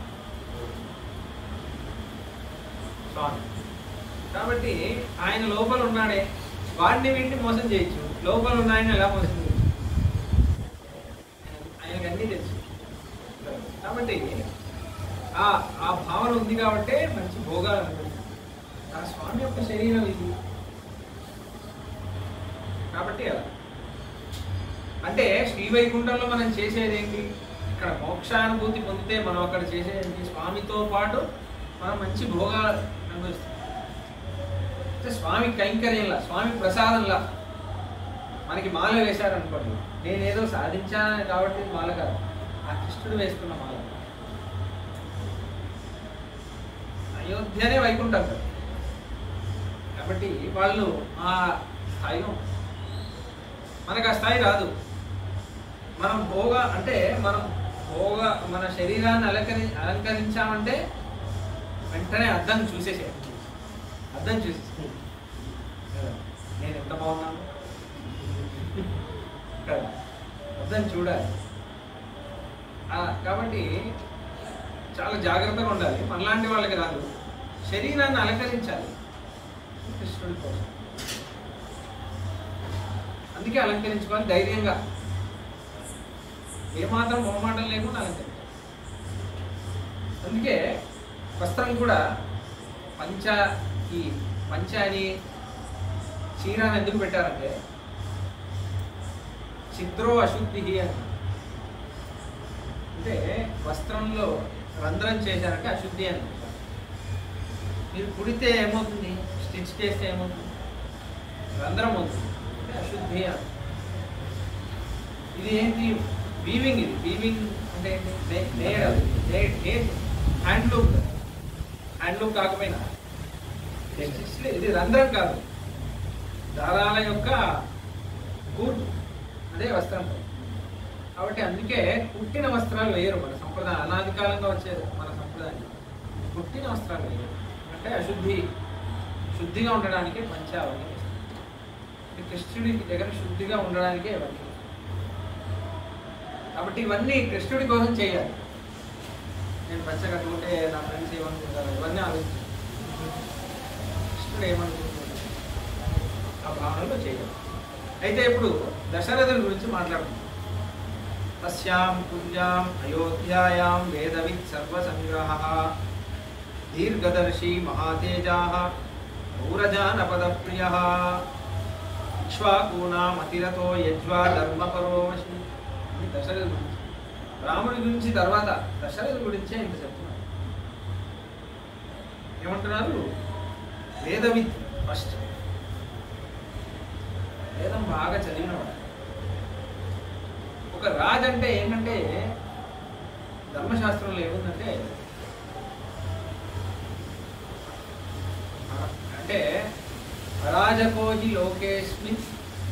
స్వామి కాబట్టి ఆయన లోపల ఉన్నాడే వాడిని వీడిని మోసం చేయొచ్చు లోపల ఉన్న ఆయన ఎలా మోసం చేయొచ్చు ఆయనకు అన్నీ తెలుసు కాబట్టి ఆ ఆ భావన ఉంది కాబట్టే మంచి భోగాలు అనుభవిస్తాం ఆ స్వామి యొక్క శరీరం ఇది కాబట్టి అలా అంటే శ్రీవైకుంఠంలో మనం చేసేది ఏంటి ఇక్కడ మోక్షానుభూతి పొందితే మనం అక్కడ చేసేది ఏంటి స్వామితో పాటు మనం మంచి భోగాలు అనుభవిస్తాం అంటే స్వామి కైంకర్యంలా స్వామి ప్రసాదంలా మనకి మాల వేశారనుకోండి నేనేదో సాధించాను కాబట్టి ఇది మాల కాదు ఆ కృష్ణుడు వేసుకున్న మాల అయోధ్యనే వైకుంఠం కదా కాబట్టి వాళ్ళు ఆ స్థాయిలో ఉంటారు. మనకు ఆ స్థాయి రాదు మనం భోగ అంటే మనం భోగ మన శరీరాన్ని అలంకరి అలంకరించామంటే వెంటనే అద్దం చూసేసే అద్దం చూసేసి కదా, నేను ఎంత బాగున్నాను కదా అద్దం చూడాలి ఆ, కాబట్టి చాలా జాగ్రత్తగా ఉండాలి మనలాంటి వాళ్ళకి రాదు శరీరాన్ని అలంకరించాలి కృష్ణుడి కోసం అందుకే అలంకరించుకోవాలి ధైర్యంగా ఏమాత్రం మొహమాటం లేకుండా అలంకరించాలి అందుకే వస్త్రం కూడా పంచ ఈ పంచ అని చీర అని ఎందుకు పెట్టారంటే చిత్రో అశుద్ధి అని అంటే వస్త్రంలో రంధ్రం చేశారంటే అశుద్ధి అని మీరు కుడితే ఏమవుతుంది స్టిచ్ చేస్తే ఏమవుతుంది రంధ్రం అవుతుంది అంటే అశుద్ధి అని ఇది ఏంటి వీవింగ్ ఇది వీవింగ్ అంటే ఏంటి నే- నేయడం నే- నే- హ్యాండ్లూమ్ హ్యాండ్లూమ్ కాకపోయినా Stitch లే- ఇది రంధ్రం కాదు దారాల యొక్క కూర్పు అదే వస్త్రం కాబట్టి అందుకే కుట్టిన వస్త్రాలు వేయరు మన సంప్రదాయం అనాది కాలంగా వచ్చేది మన సంప్రదాయం కుట్టిన వస్త్రాలు వేయరు అంటే అశుద్ధి శుద్ధిగా ఉండడానికి మంచి అవన్నీ వేస్తారు. ఈ కృష్ణుడి దగ్గర శుద్ధిగా ఉండడానికే ఇవన్నీ కాబట్టి ఇవన్నీ కృష్ణుడి కోసం చేయాలి నేను పచ్చ కట్టుకుంటే నా ఫ్రెండ్స్ ఏమనుకుంటారు ఇవన్నీ ఆలోచించాలి కృష్ణుడు ఏమనుకుంటున్నాడు ఆ భావనలో చేయాలి అయితే ఇప్పుడు దశరథుడి గురించి మాట్లాడుతున్నాం తస్యాం పుణ్యాం అయోధ్యాయాం వేదవిత్ సర్వసంగ్రహ దీర్ఘదర్శి మహాతేజా పౌరజానపదప్రియ ఇక్ష్వాకూనామతిరతో యజ్వా ధర్మపరోవశి ఇది దశరథుడి గురించి రాముడి గురించి తర్వాత దశరథుడి గురించే ఇంత చెప్తున్నారు ఏమంటున్నారు వేదవిత్ ఫస్ట్ వేదం బాగా చదివినవాడు ఒక రాజు అంటే ఏంటంటే ధర్మశాస్త్రంలో ఏముందంటే అంటే అరాజకోహి లోకేస్మిన్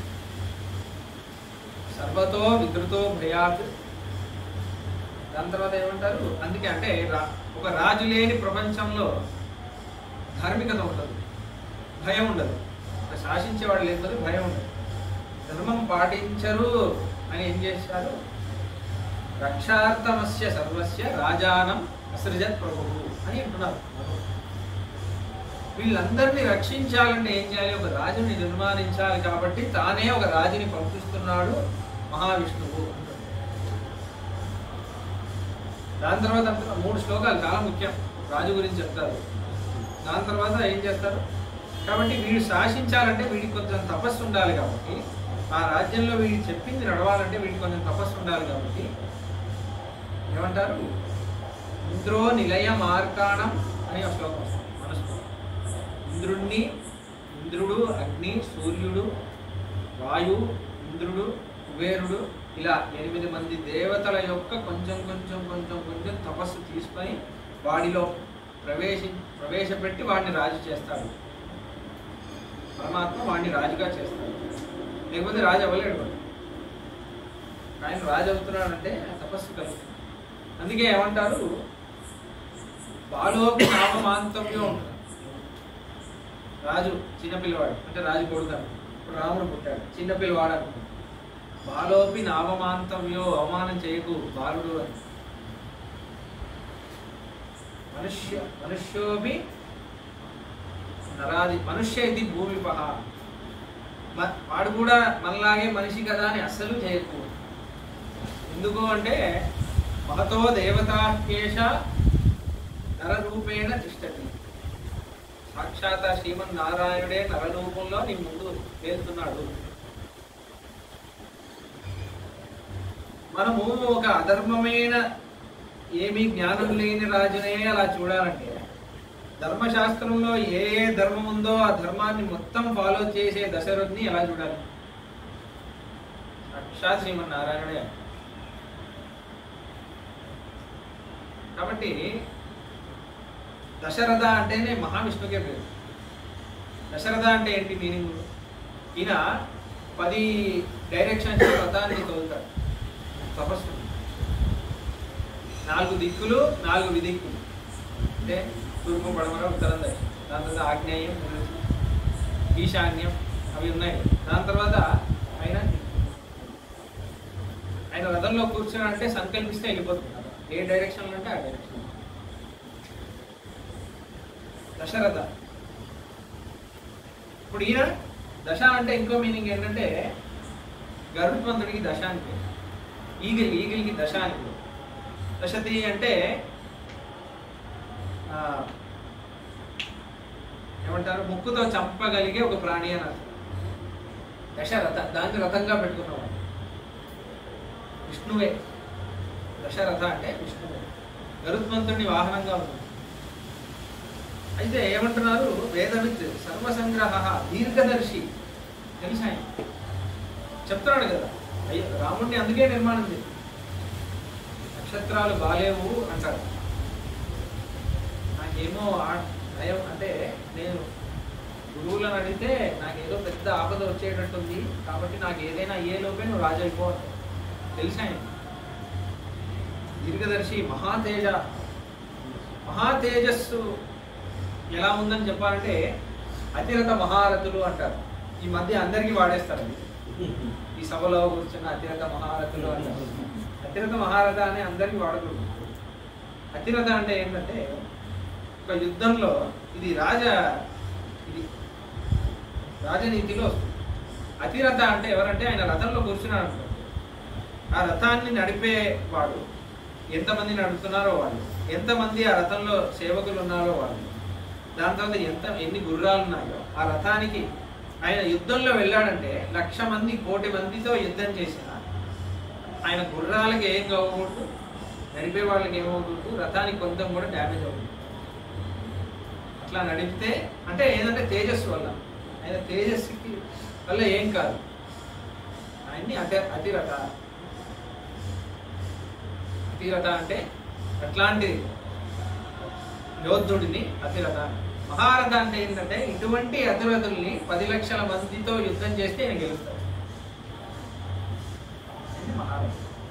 సర్వతో విధృతో భయాత్ దాని తర్వాత ఏమంటారు అందుకే అంటే రా- ఒక రాజు లేని ప్రపంచంలో ధార్మికత ఉండదు భయం ఉండదు ఒక శాసించేవాడు లేకపోతే భయం ఉండదు ధర్మం పాటించరు అని ఏం చేశారు రక్షార్థమస్య సర్వస్య రాజానం అసృజత్ ప్రభువు అని అంటున్నారు వీళ్ళందరినీ రక్షించాలంటే ఏం చేయాలి ఒక రాజుని నిర్మాణించాలి కాబట్టి తానే ఒక రాజుని పంపిస్తున్నాడు మహావిష్ణువు అంటున్నారు. దాని తర్వాత అంటున్నారు, మూడు శ్లోకాలు చాలా ముఖ్యం రాజు గురించి చెప్తారు దాని తర్వాత ఏం చేస్తారు కాబట్టి వీడు శాసించాలంటే వీడికి కొంచెం తపస్సు ఉండాలి కాబట్టి ఆ రాజ్యంలో వీడికి చెప్పింది నడవాలంటే వీడికి కొంచెం తపస్సు ఉండాలి కాబట్టి ఏమంటారు ఇంద్రో నిలయ మార్కాణం అని ఒక శ్లోకం వస్తుంది మనసు ఇంద్రుణ్ణి ఇంద్రుడు అగ్ని సూర్యుడు వాయు ఇంద్రుడు కుబేరుడు ఇలా ఎనిమిది మంది దేవతల యొక్క కొంచెం కొంచెం కొంచెం కొంచెం తపస్సు తీసుకొని వాడిలో ప్రవేశి ప్రవేశపెట్టి వాడిని రాజు చేస్తాడు పరమాత్మ వాడిని రాజుగా చేస్తాడు లేకపోతే రాజు అవ్వలేడు వాడు ఆయన రాజు అవుతున్నాడంటే ఆ తపస్సు కలుగుతుంది అందుకే ఏమంటారు బాలోపి నామమాంతంలో ఉంటాడు రాజు చిన్నపిల్లవాడు అంటే రాజు కొడుకు అనుకో. ఇప్పుడు రాముడు పుట్టాడు చిన్నపిల్లవాడు అనుకో బాలోపి నామమాంతవ్యో అవమానం చేయకు బాలుడు అని మనుష్య మనుష్యోపి నరాది మనుష్య ఇది భూమిపహ మ- వాడు కూడా మనలాగే మనిషి కదా అని అస్సలు చేయకు ఎందుకు అంటే మహతో దేవతాకేశ నరరూపేణ తిష్టతి సాక్షాత్ ఆ శ్రీమన్ నారాయణుడే నరరూపంలో నీ ముందు వెళ్తున్నాడు మనము ఒక అధర్మమైన ఏమీ జ్ఞానం లేని రాజునే అలా చూడాలంటే ధర్మశాస్త్రంలో ఏ ఏ ధర్మం ఉందో ఆ ధర్మాన్ని మొత్తం ఫాలో చేసే దశరథుని ఎలా చూడాలి సాక్షాత్ శ్రీమన్నారాయణుడే కాబట్టి దశరథ అంటేనే మహావిష్ణుకే పేరు దశరథ అంటే ఏంటి మీనింగ్ ఈయన పది డైరెక్షన్స్ రథాన్ని తోలుతాడు తపస్సు నాలుగు దిక్కులు నాలుగు విదిక్కులు అంటే తూర్పు పడమర ఉత్తరం దక్షిణ దాని తర్వాత ఆగ్నేయం నైరుతి, ఈశాన్యం అవి ఉన్నాయి దాని తర్వాత ఆయన ఆయన రథంలో కూర్చున్నాడంటే సంకల్పిస్తే వెళ్ళిపోతుంది రథం. ఏ డైరెక్షన్లో అంటే ఆ డైరెక్షన్ దశరథ ఇప్పుడు ఈయన దశ అంటే ఇంకో మీనింగ్ ఏంటంటే గరుత్మంతుడికి దశ అని పేరు ఈగిల్ ఈగిల్కి దశ అని పేరు దశతి అంటే ఆ, ఏమంటారు ముక్కుతో చంపగలిగే ఒక ప్రాణి అని అర్థం దశరథ దాన్ని రథంగా పెట్టుకున్నవాడు విష్ణువే దశరథ అంటే విష్ణువే గరుత్మంతుడిని వాహనంగా ఉంది అయితే ఏమంటున్నారు వేదవిత్ సర్వసంగ్రహ దీర్ఘదర్శి తెలుసా ఆయన చెప్తున్నాడు కదా అయ్యో రాముడిని అందుకే నిర్మాణం చేసి నక్షత్రాలు బాలేవు అంటాడు నాకేమో ఆ- భయం అంటే నేను గురువులను అడిగితే నాకేదో పెద్ద ఆపద వచ్చేటట్టుంది కాబట్టి నాకు ఏదైనా ఏ లోపే నువ్వు రాజు అయిపో తెలిసి ఆయన దీర్ఘదర్శి మహాతేజ మహాతేజస్సు ఎలా ఉందని చెప్పాలంటే అతిరథ మహారథులు అంటారు ఈ మధ్య అందరికీ వాడేస్తారు అది. ఈ సభలో కూర్చున్న అతిరథ మహారథులు అంటారు అతిరథ మహారథ అని అందరికీ వాడకూడదు అతిరథ అంటే ఏంటంటే ఒక యుద్ధంలో ఇది రాజ ఇది రాజనీతిలో వస్తుంది అతిరథ అంటే ఎవరంటే ఆయన రథంలో కూర్చున్నాడు అనుకోండి ఆ రథాన్ని నడిపేవాడు ఎంతమంది నడుపుతున్నారో వాళ్ళు ఎంతమంది ఆ రథంలో సేవకులు ఉన్నారో వాళ్ళు దాని తర్వాత ఎంత ఎన్ని గుర్రాలు ఉన్నాయో ఆ రథానికి ఆయన యుద్ధంలో వెళ్ళాడంటే లక్ష మంది కోటి మందితో యుద్ధం చేసిన ఆయన గుర్రాలకి ఏం కావకూడదు నడిపే వాళ్ళకి ఏమవుతుంది రథానికి కొంచెం కూడా డ్యామేజ్ అవుతుంది అట్లా నడిపితే అంటే ఏంటంటే తేజస్సు వల్ల ఆయన తేజస్సుకి వల్ల ఏం కాదు ఆయన్ని అతి అతిరథ అతిరథ అంటే అట్లాంటి యోధుడిని అతిరథ మహారథ అంటే ఏంటంటే ఇటువంటి అతిరథుల్ని పది లక్షల మందితో యుద్ధం చేస్తే ఆయన గెలుస్తాడు ఇది మహారథ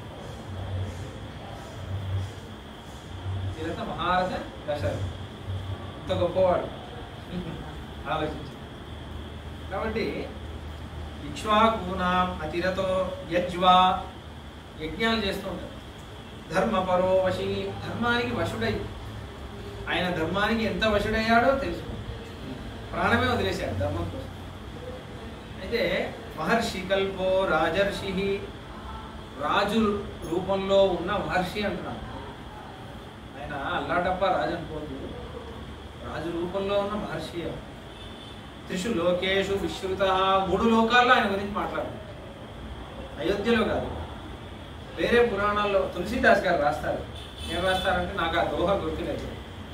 అతిరథ మహారథ దశరథ ఇంత గొప్పవాడు ఆలోచించి కాబట్టి ఇక్ష్వాకూనాం అతిరతో యజ్వా యజ్ఞాలు చేస్తూ ఉంటారు ధర్మపరో వశి ధర్మానికి వశుడై ఆయన ధర్మానికి ఎంత వశుడయ్యాడో తెలుసు ప్రాణమే వదిలేశాడు ధర్మం కోసం అయితే మహర్షి కల్పో రాజర్షి రాజు రూపంలో ఉన్న మహర్షి అంటున్నాడు ఆయన అల్లాటప్ప రాజు అనుకోదు రాజు రూపంలో ఉన్న మహర్షి త్రిషు లోకేషు విశ్రుత మూడు లోకాల్లో ఆయన గురించి మాట్లాడు అయోధ్యలో కాదు వేరే పురాణాల్లో తులసిదాస్ గారు రాస్తారు ఏం రాస్తారంటే నాకు ఆ దోహ గుర్తులేదు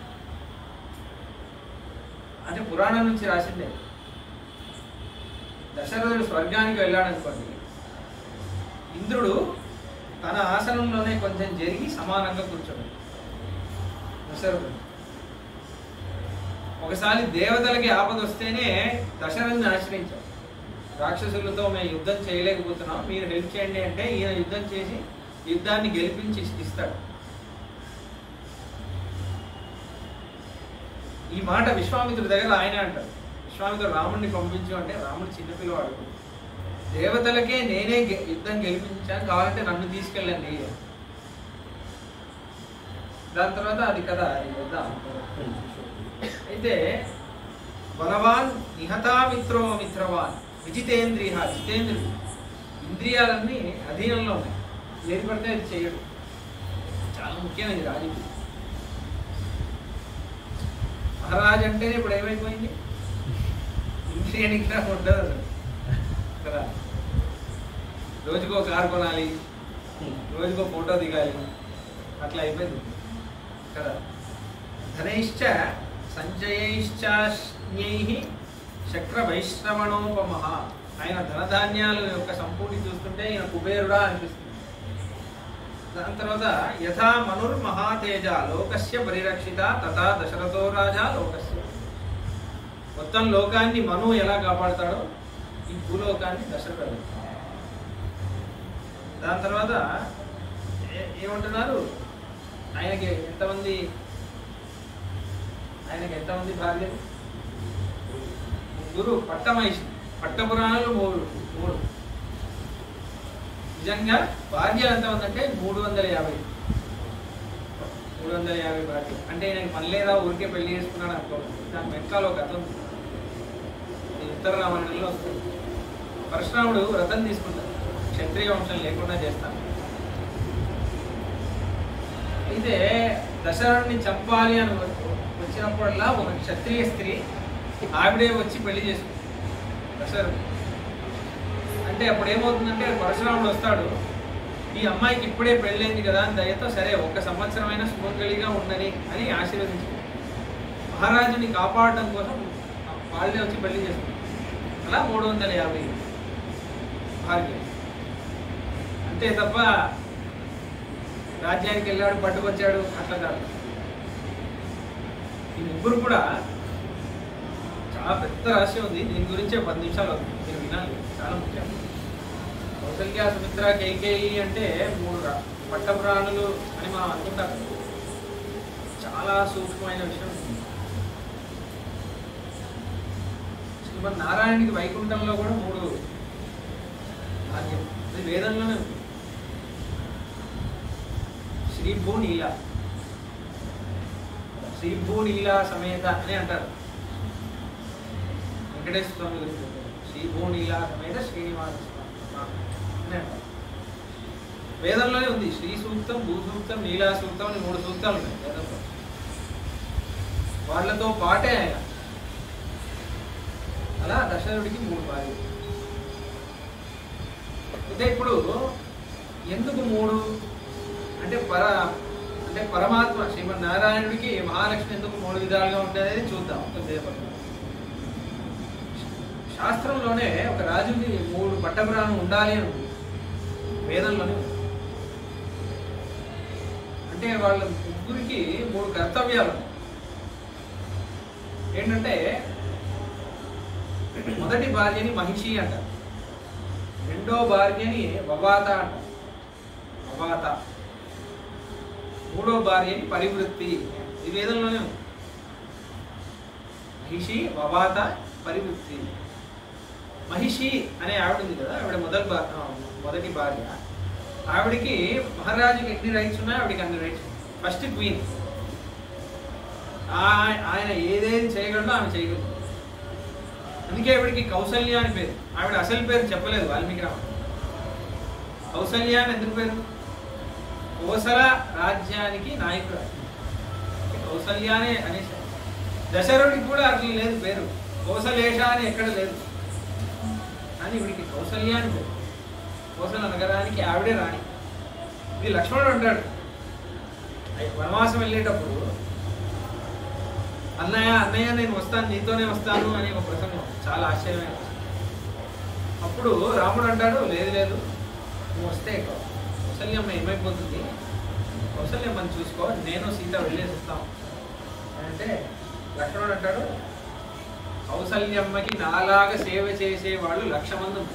అంటే పురాణం నుంచి రాసిందే దశరథుడు స్వర్గానికి వెళ్ళాడు అనుకోండి ఇంద్రుడు తన ఆసనంలోనే కొంచెం జరిగి సమానంగా కూర్చోడు దశరథుడు ఒకసారి దేవతలకి ఆపద వస్తేనే దశరథుని ఆశ్రయించారు రాక్షసులతో మేము యుద్ధం చేయలేకపోతున్నాం మీరు హెల్ప్ చేయండి అంటే ఈయన యుద్ధం చేసి యుద్ధాన్ని గెలిపించి ఇస్తాడు ఈ మాట విశ్వామిత్రుడి దగ్గర ఆయన అంటారు విశ్వామిత్రుడు రాముడిని పంపించు అంటే రాముడు చిన్నపిల్లవాడు దేవతలకే నేనే గె- యుద్ధం గెలిపించాను కావాలంటే నన్ను తీసుకెళ్ళండి దాని తర్వాత అది కదా అది వద్దాం అయితే బలవాన్ నిహతామిత్రో మిత్రవాన్ విజితేంద్రియ జితేంద్రుడు ఇంద్రియాలన్నీ అధీనంలో ఉన్నాయి ఏది పడితే అది చేయడు చాలా ముఖ్యమైనది రాజకీయం మహారాజ్ అంటేనే ఇప్పుడు ఏమైపోయింది ఇంద్రియ నిగ్రహం ఉండదు అసలు కదా రోజుకో కారు కొనాలి రోజుకో ఫోటో దిగాలి అట్లా అయిపోయింది కదా ధనైశ్చ సంచయైశ్చాన్యై శక్ర వైశ్రవణోపమ ఆయన ధనధాన్యాల యొక్క సంపూర్తి చూస్తుంటే ఈయన కుబేరుడా అనిపిస్తుంది దాని తర్వాత యథా మనుర్మహాతేజ లోకస్య పరిరక్షిత తథా దశరథో రాజా లోకస్య మొత్తం లోకాన్ని మను ఎలా కాపాడుతాడో ఈ భూలోకాన్ని దశరథుడు దాని తర్వాత ఏ- ఏమంటున్నారు ఆయనకి ఎంతమంది ఆయనకి ఎంతమంది భార్యలు ముగ్గురు పట్టమహిషి పట్టపురాణాలు మూడు మూడు నిజంగా భార్యలు ఎంతమంది అంటే మూడు వందల యాభై మూడు వందల యాభై భార్య అంటే ఆయనకి మళ్ళీదా ఊరికే పెళ్లి చేసుకున్నాడు అనుకో దాని వెనకాల ఒక కథ ఉంది ఇది ఉత్తర రామాయణంలో వస్తుంది పరశురాముడు వ్రతం తీసుకుంటాడు క్షత్రియ వంశం లేకుండా చేస్తాను అయితే దశరథుడిని చంపాలి అని వచ్చినప్పుడల్లా ఒక క్షత్రియ స్త్రీ ఆవిడే వచ్చి పెళ్లి చేసుకుంది దశరథుడు అంటే అప్పుడు ఏమవుతుందంటే పరశురాముడు వస్తాడు ఈ అమ్మాయికి ఇప్పుడే పెళ్ళైంది కదా అని దయతో సరే ఒక సంవత్సరమైన సుమంగళిగా ఉండని అని ఆశీర్వదించింది మహారాజుని కాపాడడం కోసం వాళ్ళే వచ్చి పెళ్లి చేసుకుంది అలా మూడు వందల యాభై భార్య అంతే తప్ప రాజ్యానికి వెళ్ళాడు పట్టుకొచ్చాడు అట్లా కాదు ఈ ముగ్గురు కూడా చాలా పెద్ద రహస్యం ఉంది దీని గురించే పది నిమిషాలు అవుతుంది మీరు వినాలి చాలా ముఖ్యం కౌసల్య సుమిత్ర కైకేయి అంటే మూడు రా- పట్టపురాణులు అని మనం అనుకుంటాం కదా. చాలా సూక్ష్మమైన విషయం ఉంది. శ్రీమద్ నారాయణుడికి వైకుంఠంలో కూడా మూడు భాగ్యం అది వేదంలోనే ఉంది శ్రీభూ నీల శ్రీభూ నీల సమేత అని అంటారు వెంకటేశ్వర స్వామి గురించి చెప్తారు. శ్రీభూ నీల సమేత శ్రీనివాస స్వామి అని అంటారు వేదంలోనే ఉంది శ్రీ సూక్తం భూ సూక్తం నీలా సూక్తం అని మూడు సూక్తాలు ఉన్నాయి వేదంలో వాళ్ళతో పాటే ఆయన అలా దశరథుడికి మూడు భార్యలు అయితే ఇప్పుడు ఎందుకు మూడు అంటే పర అంటే పరమాత్మ శ్రీమన్ నారాయణుడికి మహాలక్ష్మి ఎందుకు మూడు విధాలుగా ఉంటుంది అనేది చూద్దాం కొద్దిసేపట్లో శాస్త్రంలోనే ఒక రాజుకి మూడు పట్టపురాణం ఉండాలి అని ఉంది. వేదంలోనే ఉంది అంటే వాళ్ళ ముగ్గురికి మూడు కర్తవ్యాలు ఉన్నాయి. ఏంటంటే మొదటి భార్యని మహిషి అంటారు రెండో భార్యని వవాత అంటారు వవాత మూడో భార్యని పరివృత్తి ఈ వేదంలోనే ఉంది మహిషి వవాత పరివృత్తి మహిషి అనే ఆవిడ ఉంది కదా ఆవిడ మొదటి భా ఆ, మొదటి భార్య ఆవిడకి మహారాజుకి ఎన్ని రైట్స్ ఉన్నాయో ఆవిడకి అన్ని రైట్స్ ఫస్ట్ క్వీన్ ఆయన ఏదేది చేయగలడో ఆమె చేయగలదు అందుకే ఆవిడకి కౌసల్య అని పేరు ఆవిడ అసలు పేరు చెప్పలేదు వాల్మీకి రామ కౌసల్య అని ఎందుకు పేరు కోసల రాజ్యానికి నాయకుడు కౌసల్య అనే అనేసి దశరథుడికి కూడా అట్లా లేదు పేరు కోసలేష అని ఎక్కడ లేదు కానీ వీడికి కౌసల్య అని పేరు కోసల నగరానికి ఆవిడే రాణి ఇది లక్ష్మణుడు అంటాడు అయ్య- వనవాసం వెళ్ళేటప్పుడు అన్నయ్య అన్నయ్య నేను వస్తాను నీతోనే వస్తాను అని ఒక ప్రసంగం చాలా ఆశ్చర్యమైన ప్రసంగం. అప్పుడు రాముడు అంటాడు లేదు లేదు నువ్వు వస్తే కౌసల్యమ్మ ఏమైపోతుంది కౌసల్యమ్మని చూసుకో నేను సీత వెళ్ళేసి వస్తాం అంటే లక్ష్మణుడు అంటాడు కౌసల్యమ్మకి నాలాగా సేవ చేసే వాళ్ళు లక్ష మంది ఉన్నారు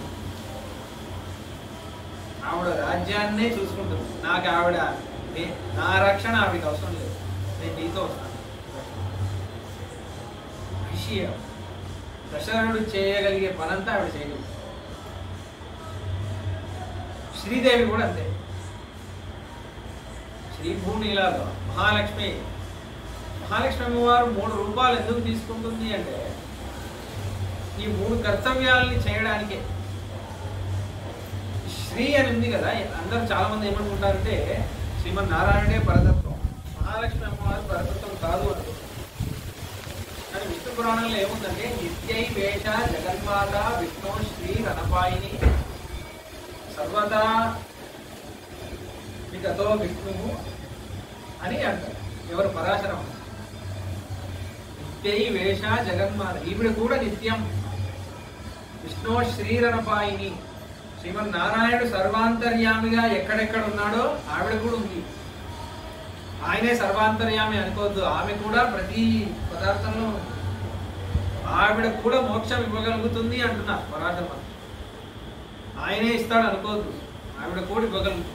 ఆవిడ రాజ్యాన్నే చూసుకుంటుంది నాకు ఆవిడ నే- నా రక్షణ ఆవిడకి అవసరం లేదు నేను నీతో వస్తాను విషయం దశరథుడు చేయగలిగే పనంతా ఆవిడ చేయగలదు శ్రీదేవి కూడా అంతే శ్రీభూమిలాగా మహాలక్ష్మి మహాలక్ష్మి అమ్మవారు మూడు రూపాయలు ఎందుకు తీసుకుంటుంది అంటే ఈ మూడు కర్తవ్యాలని చేయడానికే శ్రీ అని ఉంది కదా అందరూ చాలా మంది ఏమనుకుంటారంటే శ్రీమన్ నారాయణే పరతత్వం మహాలక్ష్మి అమ్మవారు పరతత్వం కాదు అనుకుంటారు కానీ విష్ణు పురాణంలో ఏముందంటే నిత్యై వేష జగన్మాత విష్ణు శ్రీ రణపాయిని సర్వదా విగతో విష్ణువు అని అంటారు ఎవరు పరాశరం నిత్యై వేష జగన్మాత ఈవిడ కూడా నిత్యం విష్ణు శ్రీరణపాయిని శ్రీమన్ నారాయణుడు సర్వాంతర్యామిగా ఎక్కడెక్కడ ఉన్నాడో ఆవిడ కూడా ఉంది ఆయనే సర్వాంతర్యామి అనుకోవద్దు ఆమె కూడా ప్రతి పదార్థంలో ఉంది ఆవిడ కూడా మోక్షం ఇవ్వగలుగుతుంది అంటున్నారు పరాశర ఆయనే ఇస్తాడు అనుకోవద్దు ఆవిడ కూడా ఇవ్వగలుగుతుంది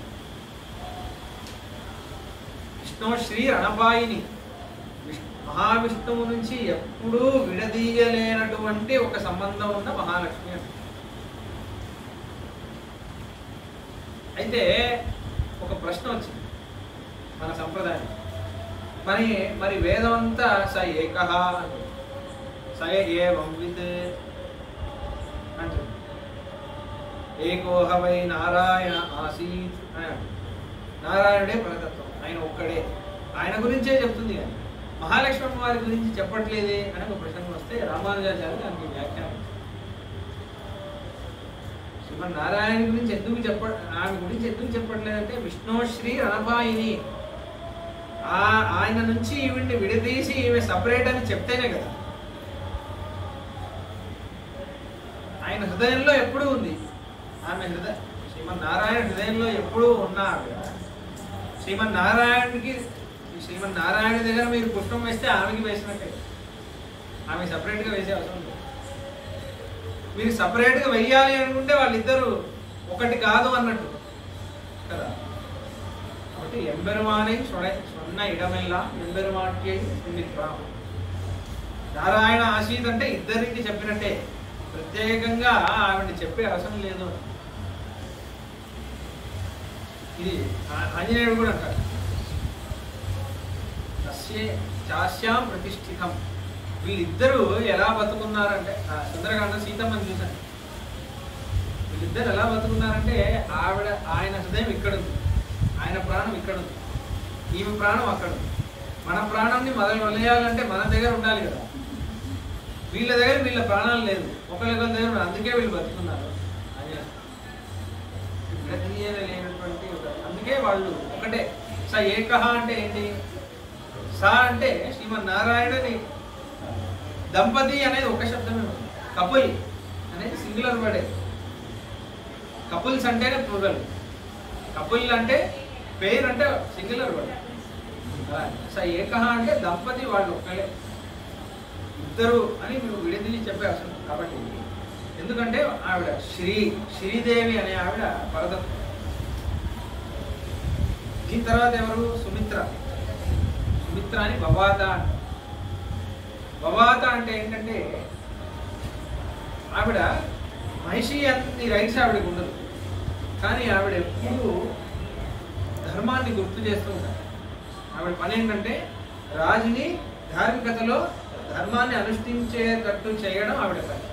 విష్ణు శ్రీ రణపాయిని విష్- మహావిష్ణువు నుంచి ఎప్పుడూ విడదీయలేనటువంటి ఒక సంబంధం ఉన్న మహాలక్ష్మి అంట అయితే ఒక ప్రశ్న వచ్చింది మన సంప్రదాయం మరి మరి వేదం అంతా స ఏక స ఏవం విత్ అంటుంది ఏకోహ వై నారాయణ ఆసీత్ అని అంటుంది. నారాయణుడే పరతత్వం ఆయన ఒక్కడే ఆయన గురించే చెప్తుంది కానీ మహాలక్ష్మి అమ్మవారి గురించి చెప్పట్లేదే అని ఒక ప్రశ్న వస్తే రామానుజాచార్య దానికి వ్యాఖ్యానం శ్రీమన్ నారాయణ గురించి ఎందుకు చెప్ప ఆమె గురించి ఎందుకు చెప్పట్లేదంటే విష్ణుశ్రీ రణపాయిని ఆ ఆయన నుంచి ఈవిడ్ని విడదీసి ఈమె సపరేట్ అని చెప్తేనే కదా ఆయన హృదయంలో ఎప్పుడూ ఉంది ఆమె హృదయ శ్రీమన్ నారాయణ హృదయంలో ఎప్పుడూ ఉన్న ఆవిడ శ్రీమన్ నారాయణకి శ్రీమన్ నారాయణ దగ్గర మీరు పుష్పం వేస్తే ఆమెకి వేసినట్టే ఆమె సపరేట్గా వేసే అవసరం లేదు మీరు సపరేట్గా వెయ్యాలి అనుకుంటే వాళ్ళిద్దరూ ఒకటి కాదు అన్నట్టు కదా కాబట్టి ఎంబెరుమాனை சொன்ன சொன்ன இடமெல்லாம் ఎంబెరుమాటికి సింధిత్వం నారాయణ ఆశీత్ అంటే ఇద్దరికి చెప్పినట్టే ప్రత్యేకంగా ఆవిడ చెప్పే అవసరం లేదు అని. ఇది ఆ- ఆంజనేయుడు కూడా అంటారు తస్యే చాస్యాం ప్రతిష్ఠితం వీళ్ళిద్దరూ ఎలా బతుకున్నారంటే ఆ సుందరకాండ సీతమ్మని చూశాను వీళ్ళిద్దరు ఎలా బతుకున్నారంటే ఆవిడ ఆయన హృదయం ఇక్కడ ఉంది ఆయన ప్రాణం ఇక్కడ ఉంది ఈమె ప్రాణం అక్కడ ఉంది మన ప్రాణాన్ని మొదలు వదిలేయాలంటే మన దగ్గర ఉండాలి కదా వీళ్ళ దగ్గర వీళ్ళ ప్రాణాలు లేదు ఒకరికొకరి దగ్గర ఉన్నారు. అందుకే వీళ్ళు బతుకున్నారు అని విడదీయలేనటువంటి ఒక- అందుకే వాళ్ళు ఒకటే స ఏకహ అంటే ఏంటి స అంటే శ్రీమన్ నారాయణని దంపతి అనేది ఒక శబ్దమే ఉంది కపుల్ అనేది సింగులర్ వర్డే కపుల్స్ అంటేనే ప్లూరల్ కపుల్ అంటే పేరు అంటే సింగులర్ వర్డ్ స ఏకహ అంటే దంపతి వాళ్ళు ఒక్కలే ఇద్దరు అని మీరు విడదీసి చెప్పారు కాబట్టి ఎందుకంటే ఆవిడ శ్రీ శ్రీదేవి అనే ఆవిడ వరదత్వం దీని తర్వాత ఎవరు సుమిత్ర సుమిత్ర అని భవాత అంటారు. భవాత అంటే ఏంటంటే ఆవిడ మహిషి అన్ని రైట్స్ ఆవిడకి ఉండదు కానీ ఆవిడ ఎప్పుడు ధర్మాన్ని గుర్తు చేస్తూ ఉంటారు ఆవిడ పని ఏంటంటే రాజుని ధార్మికతలో ధర్మాన్ని అనుష్ఠించేటట్టు చేయడం ఆవిడ పని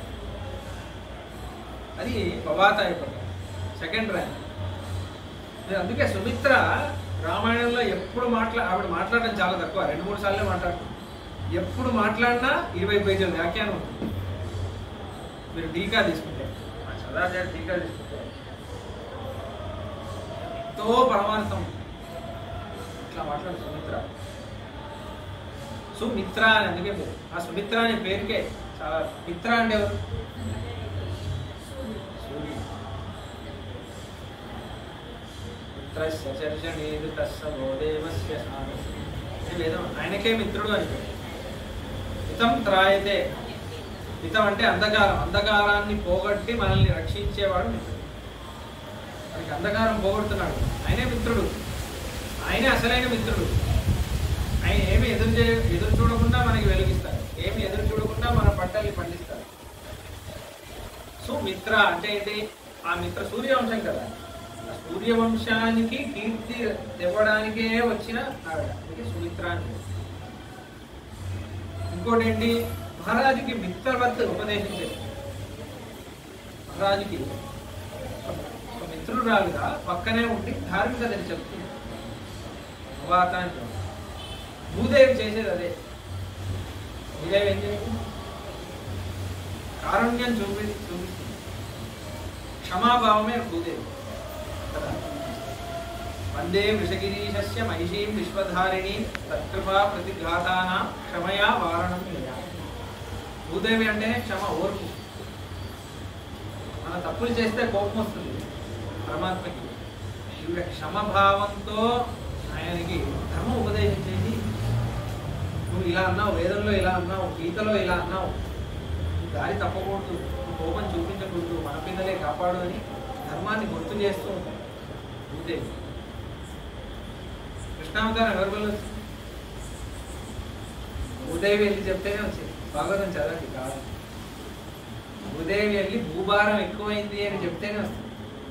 అది భవాత అయిపోతుంది సెకండ్ ర్యాంక్ నేను అందుకే సుమిత్ర రామాయణంలో ఎప్పుడు మాట్లా ఆవిడ మాట్లాడడం చాలా తక్కువ రెండు మూడు సార్లే మాట్లాడుతుంది ఎప్పుడు మాట్లాడినా ఇరవై పేజీల వ్యాఖ్యానం ఉంటుంది మీరు టీకా తీసుకుంటే మా సదాచార్య టీకా తీసుకుంటే ఎంతో పరమార్థం ఇట్లా మాట్లాడు సుమిత్ర సుమిత్ర అని అందుకే పేరు ఆ సుమిత్ర అనే పేరుకే చాలా మిత్ర అంటే ఎవరు సూర్యుడు మిత్రస్య చర్చనీదు తస్స గోదేవస్య స్నానం ఇది వేదం ఆయనకే మిత్రుడు అని పేరు. హితం త్రాయతే హితం అంటే అంధకారం అంధకారాన్ని పోగొట్టి మనల్ని రక్షించేవాడు మిత్రుడు మనకి అంధకారం పోగొడుతున్నాడు ఆయనే మిత్రుడు ఆయనే అసలైన మిత్రుడు ఆయన ఏమి ఎదురు చే ఎదురు చూడకుండా మనకి వెలిగిస్తారు ఏమి ఎదురు చూడకుండా మన పంటల్ని పండిస్తారు సో మిత్ర అంటే ఏంటి ఆ మిత్ర సూర్యవంశం కదా ఆ సూర్యవంశానికి కీర్తి ఇవ్వడానికే వచ్చిన ఆవిడ అందుకే సుమిత్ర అని పేరు. ఇంకోటి ఏంటి మహారాజుకి మిత్రవత్ ఉపదేశించేది మహారాజుకి ఒక మిత్రురాలుగా పక్కనే ఉండి ధార్మికతని చెప్తుంది వాత అంటే భూదేవి చేసేది అదే భూదేవి ఏం చేస్తుంది కారుణ్యం చూపి చూపిస్తుంది క్షమాభావమే భూదేవి కదా వందే వృషగిరీశస్య మహిషీం విశ్వధారిణి తత్కృపా ప్రతిఘాతానాం క్షమయా వారణం యయా. భూదేవి అంటేనే క్షమ ఓర్పు మన తప్పులు చేస్తే కోపం వస్తుంది పరమాత్మకి ఈవిడ క్షమభావంతో ఆయనకి ధర్మం ఉపదేశం చేసి నువ్వు ఇలా అన్నావు వేదంలో ఇలా అన్నావు గీతలో ఇలా అన్నావు నువ్వు దారి తప్పకూడదు నువ్వు కోపం చూపించకూడదు మన పిల్లలే కాపాడు అని ధర్మాన్ని గుర్తు చేస్తూ ఉంటాడు భూదేవి కృష్ణావతారం ఎవరి వల్ల వచ్చింది భూదేవి వెళ్ళి చెప్తేనే వచ్చింది భాగవతం చదవండి కాదు భూదేవి వెళ్ళి భూభారం ఎక్కువైంది అని చెప్తేనే వస్తుంది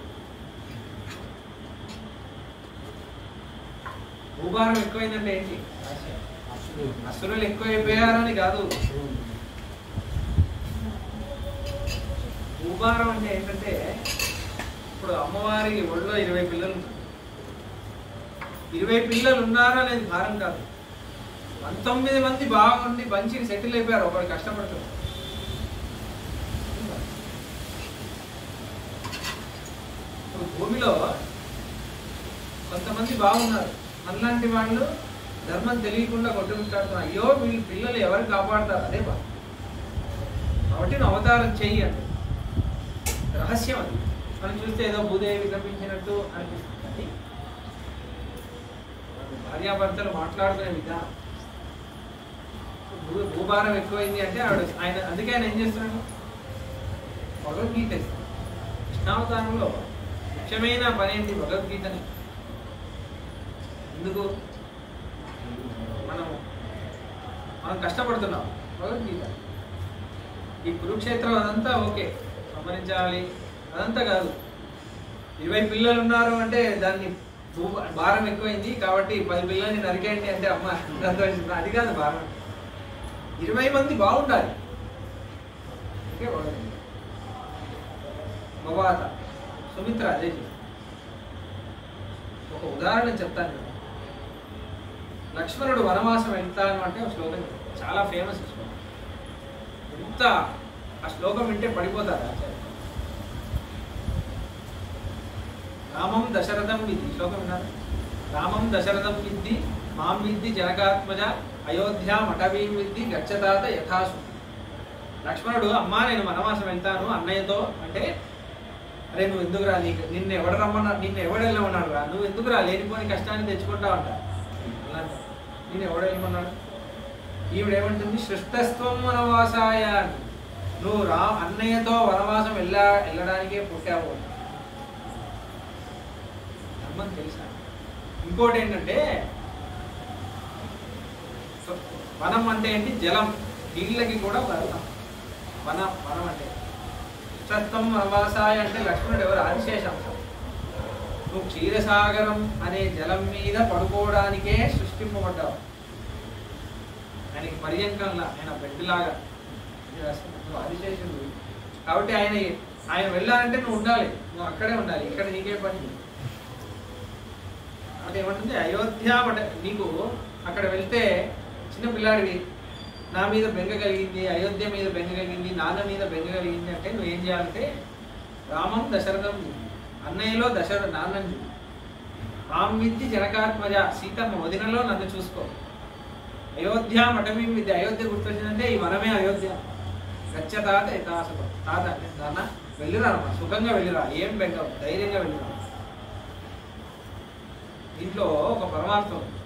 భూభారం ఎక్కువైందంటే ఏంటి అసురులు ఎక్కువైపోయారని కాదు భూభారం అంటే ఏంటంటే ఇప్పుడు అమ్మవారికి ఒళ్ళో ఇరవై పిల్లలు ఉన్నారు. ఇరవై పిల్లలు ఉన్నారు అనేది భారం కాదు పంతొమ్మిది మంది బాగుండి మంచిగా సెటిల్ అయిపోయారు ఒకడు కష్టపడుతున్నారు ఇప్పుడు భూమిలో కొంతమంది బాగున్నారు మనలాంటి వాళ్ళు ధర్మం తెలియకుండా కొట్టుకుంటాడుతున్నారు అయ్యో వీళ్ళ పిల్లలు ఎవరు కాపాడతారు అదే బాధ కాబట్టి నువ్వు అవతారం చెయ్యి అంటే రహస్యం అది మనం చూస్తే ఏదో భూదేవి కనిపించినట్టు అనిపిస్తుంది కానీ భార్యాభర్తలు మాట్లాడుకునే విధానం భూ భూభారం ఎక్కువైంది అంటే ఆవిడ ఆయన అందుకే ఆయన ఏం చేస్తున్నాడు భగవద్గీత ఇస్తాడు. కృష్ణావతారంలో ముఖ్యమైన పని ఏంటి భగవద్గీతని ఎందుకు మనం మనం కష్టపడుతున్నాం భగవద్గీత ఈ కురుక్షేత్రం అదంతా ఓకే గమనించాలి అదంతా కాదు ఇరవై పిల్లలు ఉన్నారు అంటే దాన్ని భూ- భారం ఎక్కువైంది కాబట్టి పది పిల్లల్ని నరికేయండి అంటే అమ్మ సంతోషిస్తుంది అది కాదు భారం ఇరవై మంది బాగుండాలి ఓకే బాగుంది భవాత సుమిత్ర అదే చేసింది. ఒక ఉదాహరణ చెప్తాను నేను. లక్ష్మణుడు వనవాసం వెళ్తాను అంటే ఒక శ్లోకం చెప్తాను. చాలా ఫేమస్ శ్లోకం ఎంత ఆ శ్లోకం వింటే పడిపోతారు ఆచార్య. రామం దశరథం విద్ధి శ్లోకం విన్నారు రామం దశరథం విద్ధి మాం విద్ధి జనకాత్మజ అయోధ్య మఠవీం విద్ధి గచ్చతాత యథాసు లక్ష్మణుడు అమ్మా నేను వనవాసం వెళ్తాను అన్నయ్యతో అంటే అరే నువ్వు ఎందుకు రా నీకు నిన్ను ఎవడు రమ్మన్నా నిన్ను ఎవడు వెళ్ళమన్నాడు రా నువ్వు ఎందుకు రా లేనిపోని కష్టాన్ని తెచ్చుకుంటా అంట అలా అంట. నిన్ను ఎవడు వెళ్ళమన్నాడు ఈవిడేమంటుంది సృష్టస్త్వం వనవాసాయ అంటుంది. నువ్వు రా అన్నయ్యతో వనవాసం వెళ్ళా వెళ్ళడానికే పుట్టావు అంట. ధర్మం తెలుసా ఇంకోటి ఏంటంటే సో, వనం అంటే ఏంటి జలం నీళ్ళకి కూడా వనం వనం వనం అంటే సత్వం వనవాసాయ అంటే లక్ష్మణుడు ఎవరు ఆదిశేషంశం నువ్వు క్షీరసాగరం అనే జలం మీద పడుకోవడానికే సృష్టింపబడ్డావు ఆయనకి పర్యంకంలా ఆయన బెడ్ లాగా నువ్వు ఆదిశేషుడు కాబట్టి ఆయన ఆయన వెళ్ళాలంటే నువ్వు ఉండాలి నువ్వు అక్కడే ఉండాలి ఇక్కడ నీకే పని అంటే ఏమంటుంది అయోధ్య బట నీకు అక్కడ వెళ్తే చిన్న పిల్లాడివి నా మీద బెంగ కలిగింది అయోధ్య మీద బెంగ కలిగింది నాన్న మీద బెంగ కలిగింది అంటే నువ్వు ఏం చేయాలంటే రామం దశరథం చూడు. అన్నయ్యలో దశరథ నాన్నని చూడు మాం విద్య జనకాత్మజ సీతమ్మ వదినలో నన్ను చూసుకో అయోధ్య మఠమీ విద్య అయోధ్య గుర్తొచ్చిందంటే ఈ వనమే అయోధ్య గచ్చ తాత యథాసుఖ తాత అంటే నాన్న వెళ్ళిరా అమ్మ సుఖంగా వెళ్ళిరా ఏం బెంగ ధైర్యంగా వెళ్ళిరా దీంట్లో ఒక పరమార్థం ఉంది.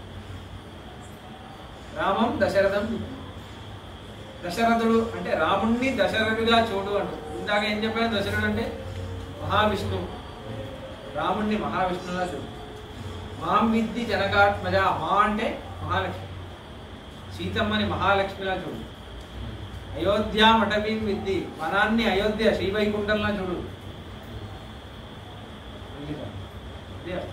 రామం దశరథం దశరథుడు అంటే రాముణ్ణి దశరథుడిగా చూడు అంటు ఇందాక ఏం చెప్పాను దశరథుడు అంటే మహావిష్ణువు రాముణ్ణి మహావిష్ణువులా చూడు మాం విద్ది జనకాత్మజ మా అంటే మహాలక్ష్మి సీతమ్మని మహాలక్ష్మిలా చూడు అయోధ్య మఠవీం విద్ది వనాన్ని అయోధ్య శ్రీవైకుంఠంలా చూడు ఇది అర్థం.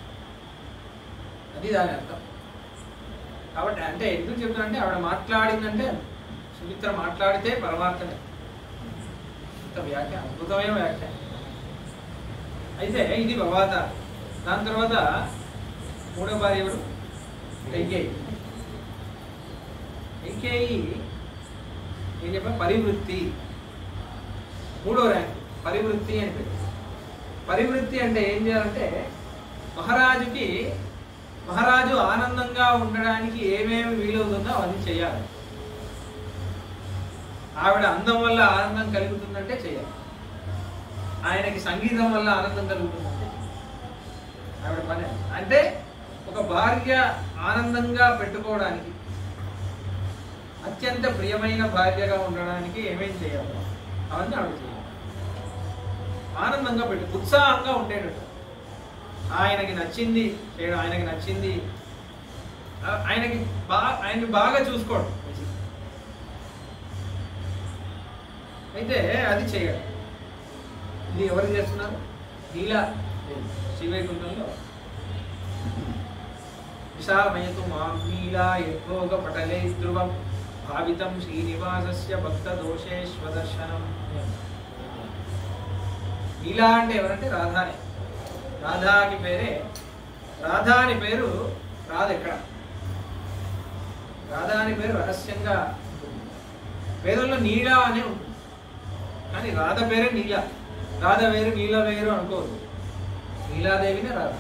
అది దాని అర్థం కాబట్టి అంటే ఎందుకు చెప్తానంటే ఆవిడ మాట్లాడిందంటే సుమిత్ర మాట్లాడితే పరమార్థమే ఇంత వ్యాఖ్య అద్భుతమైన వ్యాఖ్య అయితే ఇది భవాత దాని తర్వాత మూడో భార్య ఎవరు కైకేయి కైకేయి ఏం చెప్పా పరివృత్తి మూడో ర్యాంక్ పరివృత్తి అని పేరు పరివృత్తి అంటే ఏం చేయాలంటే మహారాజుకి మహారాజు ఆనందంగా ఉండడానికి ఏమేమి వీలవుతుందో అవన్నీ చేయాలి ఆవిడ అందం వల్ల ఆనందం కలుగుతుందంటే చేయాలి ఆయనకి సంగీతం వల్ల ఆనందం కలుగుతుందంటే ఆవిడ పని అది. అంటే ఒక భార్య ఆనందంగా పెట్టుకోవడానికి అత్యంత ప్రియమైన భార్యగా ఉండడానికి ఏమేం చేయాలి అవన్నీ ఆవిడ చేయాలి ఆనందంగా పెట్టు ఉత్సాహంగా ఉండేటట్టు ఆయనకి నచ్చింది చేయడం ఆయనకి నచ్చింది ఆ- ఆయనకి బాగా ఆయన్ని బాగా చూసుకోవడం అయితే అది చేయాలి ఇది ఎవరు చేస్తున్నారు నీలా శ్రీవైకుంఠంలో విశాలమయతు మాం నీలా యద్భోగ పటలే ధ్రువం భావితం శ్రీనివాసస్య భక్త దోషేశ్వదర్శనం నీలా అంటే ఎవరంటే రాధానే రాధాకి పేరే రాధా అని పేరు రాదు ఎక్కడ రాధా అని పేరు రహస్యంగా ఉంటుంది. వేదంలో నీలా అనే ఉంటుంది కానీ రాధ పేరే నీల రాధ వేరు నీల వేరు అనుకోరు నీలాదేవినే రాధ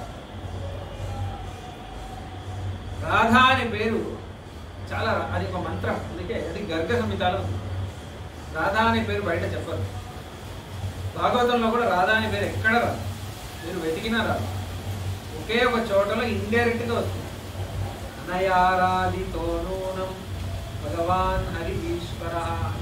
రాధ అనే పేరు చాలా అది ఒక మంత్రం అందుకే అది గర్గ సంహితాలో ఉంది రాధా అనే పేరు బయట చెప్పరు భాగవతంలో కూడా రాధా అనే పేరు ఎక్కడ రాదు మీరు వెతికినా రాదు ఒకే ఒక చోటలో ఇండైరెక్ట్ గా వస్తుంది అనయారాధితో నూనం భగవాన్ హరి ఈశ్వర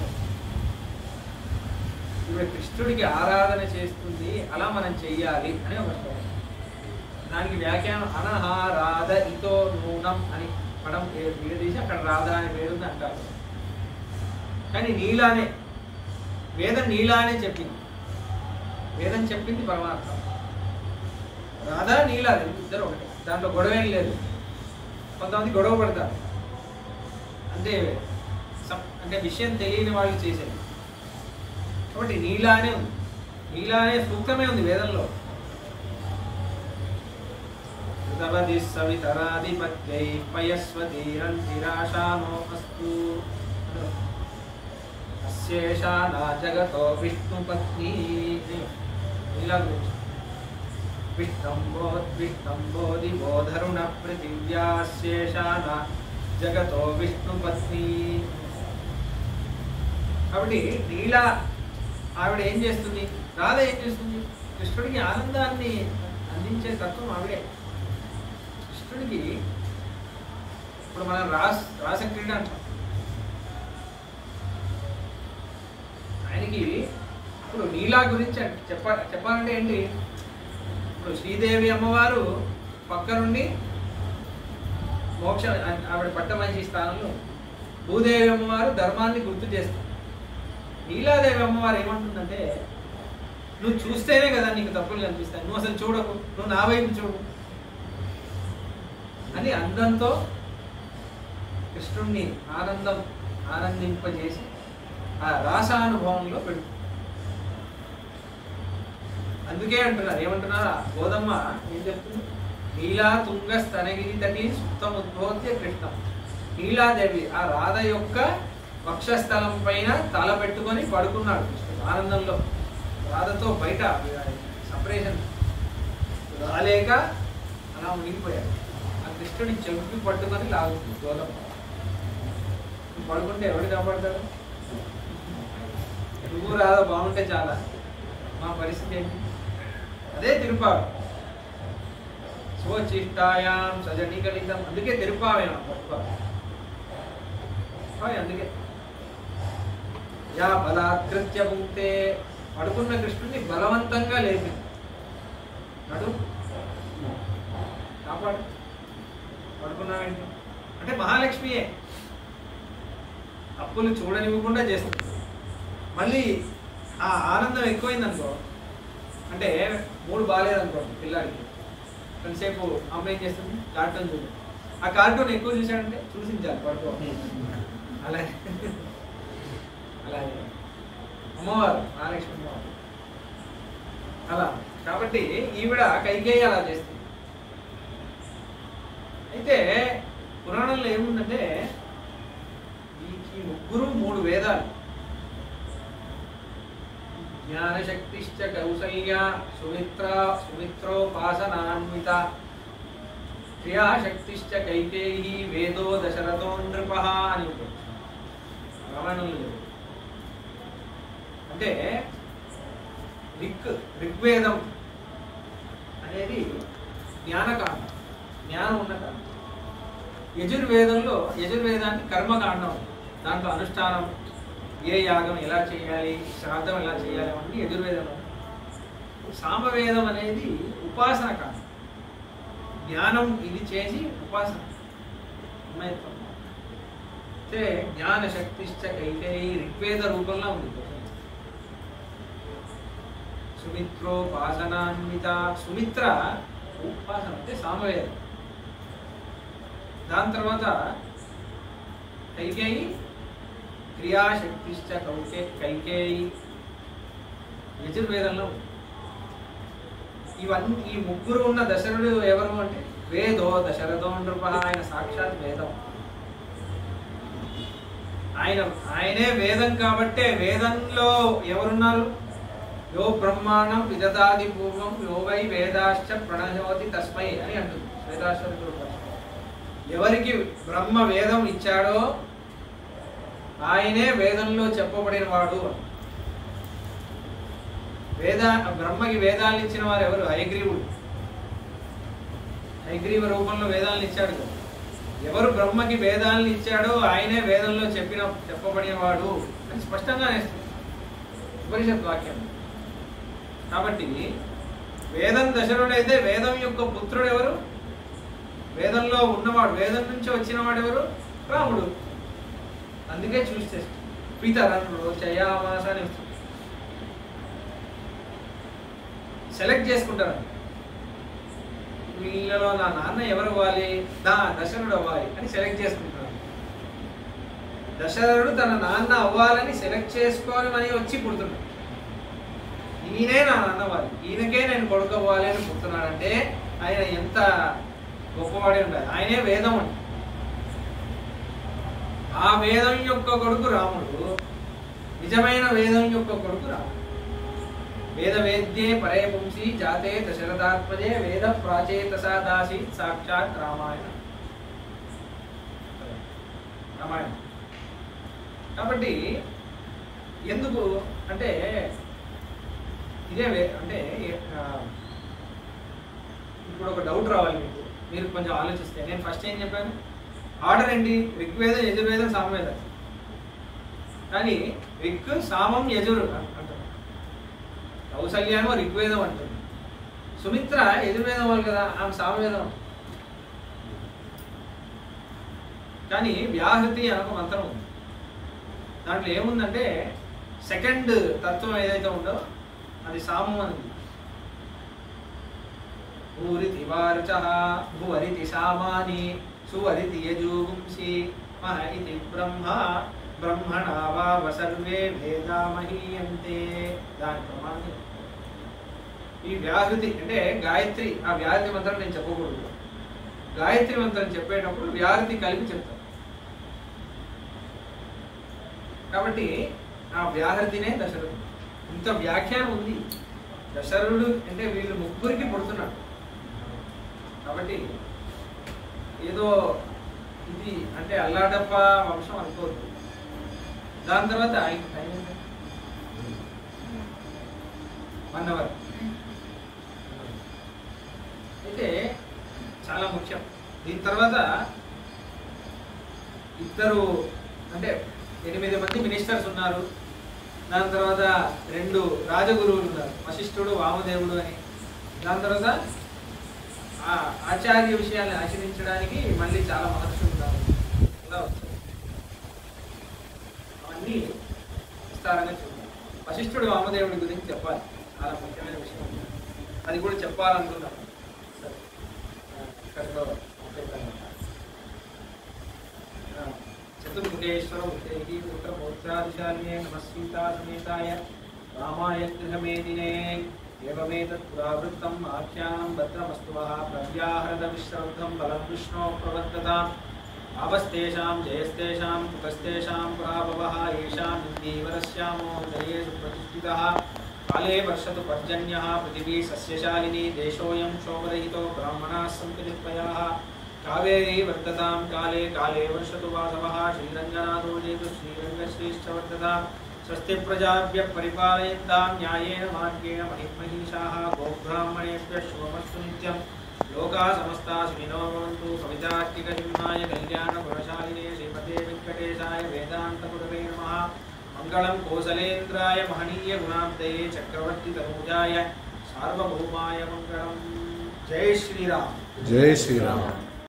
ఇవిడ కృష్ణుడికి ఆరాధన చేస్తుంది అలా మనం చెయ్యాలి అని ఒక శ్లోకం దానికి వ్యాఖ్యానం అనహారాధ ఇతో నూనం అని మనం విడదీసి అక్కడ రాధ అనే పేరు ఉంది అంటారు కానీ నీలానే వేదం నీలానే చెప్పింది వేదం చెప్పింది పరమాత్మ రాధా నీలా రెండు ఇద్దరు ఒకటి దాంట్లో గొడవ ఏం లేదు కొంతమంది గొడవ పడతారు అంటే సం- అంటే విషయం తెలియని వాళ్ళు చేసేది కాబట్టి నీలానే ఉంది నీలానే సూక్తమే ఉంది వేదంలో కృతవది సవితరాధిపత్యై పయస్వతీరంతిరాశానో అస్తు అశేషానా జగతో విష్ణుపత్ని నీలా గురించి విష్ణంబోద్విష్ణంబోధి బోధరుణ పృథివ్యాశేషాన జగతో విష్ణుపత్ని కాబట్టి నీలా ఆవిడ ఏం చేస్తుంది రాధ ఏం చేస్తుంది కృష్ణుడికి ఆనందాన్ని అందించే తత్వం ఆవిడే కృష్ణుడికి ఇప్పుడు మనం రాస్ రాసక్రీడ అంటాం ఆయనకి ఇప్పుడు నీలా గురించి అంటే చెప్ప చెప్పాలంటే ఏంటి ఇప్పుడు శ్రీదేవి అమ్మవారు పక్క నుండి మోక్ష ఆవిడ పట్ట మంచి స్థానంలో భూదేవి అమ్మవారు ధర్మాన్ని గుర్తు చేస్తారు నీలాదేవి అమ్మవారు ఏమంటుందంటే నువ్వు చూస్తేనే కదా నీకు తప్పులు కనిపిస్తాయి నువ్వు అసలు చూడకు నువ్వు నా వైపు చూడు అని అందంతో కృష్ణుణ్ణి ఆనందం ఆనందింపజేసి ఆ రాసానుభవంలో పెట్టు అందుకే అంటున్నారు ఏమంటున్నారు ఆ గోదమ్మ ఏం చెప్తుంది నీలా తుంగ స్తనగిరి తటి సుప్తం ఉద్భోత్య కృష్ణం నీలాదేవి ఆ రాధ యొక్క వక్షస్థలం పైన తల పెట్టుకొని పడుకున్నాడు కృష్ణుడు ఆనందంలో రాధతో బయట సపరేషన్ రాలేక అలా మునిగిపోయాడు ఆ కృష్ణుడి చెంపి పట్టుకొని లాగుతుంది గోదమ్మ నువ్వు పడుకుంటే ఎవడు కాపాడతాడు నువ్వు రాధ బాగుంటే చాలా మా పరిస్థితి ఏంటి అదే తిరుపాడు స్వచిష్టాయాం సజనీకలితం అందుకే తిరుపావేనా పట్టుకోవాలి అందుకే యా బలాత్కృత్య పుంక్తే పడుకున్న కృష్ణుడిని బలవంతంగా లేపింది నడు కాపాడు పడుకున్నావేంటి అంటే మహాలక్ష్మియే అప్పులు చూడనివ్వకుండా చేస్తుంది మళ్ళీ ఆ ఆనందం ఎక్కువైంది అనుకో అంటే మూడు బాగాలేదనుకోండి పిల్లాడికి కొంతసేపు అమ్మ ఏం చేస్తుంది కార్టూన్ చూడు ఆ కార్టూన్ ఎక్కువ చూశాడంటే చూసించాలి పడుకో అలాగే అలాగే అమ్మవారు మహాలక్ష్మి అమ్మవారు అలా కాబట్టి ఈవిడ కైకేయి అలా చేస్తుంది అయితే పురాణంలో ఏముందంటే ఈ ఈ ముగ్గురు మూడు వేదాలు జ్ఞానశక్తిశ్చ కౌసల్య సుమిత్ర సుమిత్రోపాసనాన్విత క్రియాశక్తిశ్చ కైకేయి వేదో దశరథో నృప అని ఉంటుంది రామాయణంలో చెప్పు. అంటే రిక్ ఋగ్వేదం అనేది జ్ఞానకాండం జ్ఞానం ఉన్న కాండం యజుర్వేదంలో యజుర్వేదానికి కర్మకాండం దాంట్లో అనుష్ఠానం ఏ యాగం ఎలా చేయాలి శ్రాద్ధం ఎలా చేయాలి అవన్నీ యజుర్వేదంలో సామవేదం అనేది ఉపాసన కాండం జ్ఞానం ఇది చేసి ఉపాసన అమ్మాయిత్వం అంటే జ్ఞాన శక్తిశ్చ కైకేయి ఋగ్వేద రూపంలో ఉంది సుమిత్రోపాసనాన్విత సుమిత్ర ఉపాసన అంటే సామవేదం దాని తర్వాత కైకేయి క్రియాశక్తిశ్చ కౌకే కైకేయి యజుర్వేదంలో ఉంది. ఇవన్నీ ఈ ముగ్గురు ఉన్న దశరథుడు ఎవరు అంటే వేదో దశరథో నృప ఆయన సాక్షాత్ వేదం ఆయన ఆయనే వేదం కాబట్టే వేదంలో ఎవరున్నారు యో బ్రహ్మాండం విదదాది పూర్వం యో వై వేదాశ్చ ప్రణయోతి తస్మై అని అంటుంది వేదాశ్వరుడు ఎవరికి బ్రహ్మ వేదం ఇచ్చాడో ఆయనే వేదంలో చెప్పబడిన వాడు అని. వేద బ్రహ్మకి వేదాలను ఇచ్చిన వారు ఎవరు హయగ్రీవుడు హయగ్రీవ రూపంలో వేదాలను ఇచ్చాడు కదా. ఎవరు బ్రహ్మకి వేదాలను ఇచ్చాడో ఆయనే వేదంలో చెప్పిన చెప్పబడిన వాడు అని స్పష్టంగా నేస్తుంది ఉపనిషత్ వాక్యం కాబట్టి వేదం దశరుడైతే వేదం యొక్క పుత్రుడు ఎవరు వేదంలో ఉన్నవాడు వేదం నుంచి వచ్చినవాడు ఎవరు రాముడు అందుకే చూస్ చేస్తాం పితరన్ను చయామాస అని వస్తుంది సెలెక్ట్ చేసుకుంటారు వీళ్ళలో నా నాన్న ఎవరు అవ్వాలి నా దశరుడు అవ్వాలి అని సెలెక్ట్ చేసుకుంటారు దశరథుడు తన నాన్న అవ్వాలని సెలెక్ట్ చేసుకోవాలని వచ్చి పుడుతున్నాడు ఈయనే నా నాన్న అవ్వాలి ఈయనకే నేను కొడుకు అవ్వాలి అని పుడుతున్నాడంటే ఆయన ఎంత గొప్పవాడే ఉండాలి ఆయనే వేదం అంటే ఆ వేదం యొక్క కొడుకు రాముడు నిజమైన వేదం యొక్క కొడుకు రాముడు వేద వేద్యే పరే పుంసి జాతే దశరథాత్మజే వేద ప్రాచేతసా దాసి సాక్షాత్ రామాయణ రామాయణం కాబట్టి ఎందుకు అంటే ఇదే వే- అంటే ఆ, ఇప్పుడు ఒక డౌట్ రావాలి మీకు మీరు కొంచెం ఆలోచిస్తే నేను ఫస్ట్ ఏం చెప్పాను ఆర్డర్ ఏంటి ఋగ్వేదం యజుర్వేదం సామవేదం కానీ రిక్ సామం యజురు అంటారు కౌసల్యామో ఋగ్వేదం అంటుంది సుమిత్ర యజుర్వేదం వాళ్ళు కదా ఆమె సామవేదం కానీ వ్యాహృతి అని ఒక మంత్రం ఉంది దాంట్లో ఏముందంటే సెకండ్ తత్వం ఏదైతే ఉందో అది సామం అని ఉంది భూరితి వారుచ భువరితి సామాని సువరితి యజూగుంసి మహ ఇతి బ్రహ్మ బ్రహ్మణా వావ సర్వే వేదా మహీయంతే దాని ప్రమాణం ఈ వ్యాహృతి అంటే గాయత్రి ఆ వ్యాహృతి మంత్రం నేను చెప్పకూడదు గాయత్రి మంత్రం చెప్పేటప్పుడు వ్యాహృతి కలిపి చెప్తాను కాబట్టి ఆ వ్యాహృతినే దశరథుడు ఇంత వ్యాఖ్యానం ఉంది దశరథుడు అంటే వీళ్ళు ముగ్గురికి పుడుతున్నాడు కాబట్టి ఏదో ఇది అంటే అల్లాడప్ప వంశం అనుకోవద్దు దాని తర్వాత ఆయన టైం ఎంత? వన్ అవర్ అయితే చాలా ముఖ్యం దీని తర్వాత ఇద్దరు అంటే ఎనిమిది మంది మినిస్టర్స్ ఉన్నారు దాని తర్వాత రెండు రాజగురువులు ఉన్నారు వశిష్ఠుడు వామదేవుడు అని దాని తర్వాత ఆ ఆచార్య విషయాన్ని ఆచరించడానికి మళ్ళీ చాలా మహర్షులు ఉన్నారు ఇలా వచ్చారు అవన్నీ విస్తారంగా చూద్దాం వశిష్ఠుడు వామదేవుడి గురించి చెప్పాలి చాలా ముఖ్యమైన విషయం ఉంది. అది కూడా చెప్పాలనుకున్నాను సరే ఆ, ఇక్కడితో ఆపేద్దాం. ఆ, చతుర్ముఖేశ్వర ముఖేహి పుత్రమౌత్రాదిశాలినే నమ సీతా సమేతాయ రామాయ గృహమేదినే ఏవమేతత్ పురావృత్తం ఆఖ్యానం భద్రమస్తు వః ప్రవ్యాహరద విశ్రద్ధం బలం విష్ణో ప్రవర్తతాం ఆవస్తేషాం జయస్తేషాం కుతస్తేషాం పురాభవः येषां ఇందీవరస్యామో జయేషు ప్రతిష్ఠితः కాలే వర్షతు పర్జన్యः పృథివీ సస్యశాలిని దేశోऽयं శోభరహితో బ్రాహ్మణాः सन्तु నిర్భయాः కావేరీ వర్తతాం కాలే కాలే వర్షతు వాసవः శ్రీరంగనాథో జయతు శ్రీరంగశ్రీశ్చ వర్తతాం స్వస్తి ప్రజాభ్య పరిపాలయంతాం న్యాయేన మార్గేణ మహిమహీషాः గోబ్రాహ్మణేభ్యः శుభమస్తు నిత్యం లోకా సమస్తా సుఖినో భవంతు కవితార్కిక సింహాయ కళ్యాణ గుణశాలినే శ్రీమతే వెంకటేశాయ వేదాంత గురవే నమః మంగళం కోసలేంద్రాయ మహనీయ గుణాబ్దయే చక్రవర్తి తనూజాయ సార్వభౌమాయ మంగళం జై శ్రీరామ్ జై శ్రీరామ్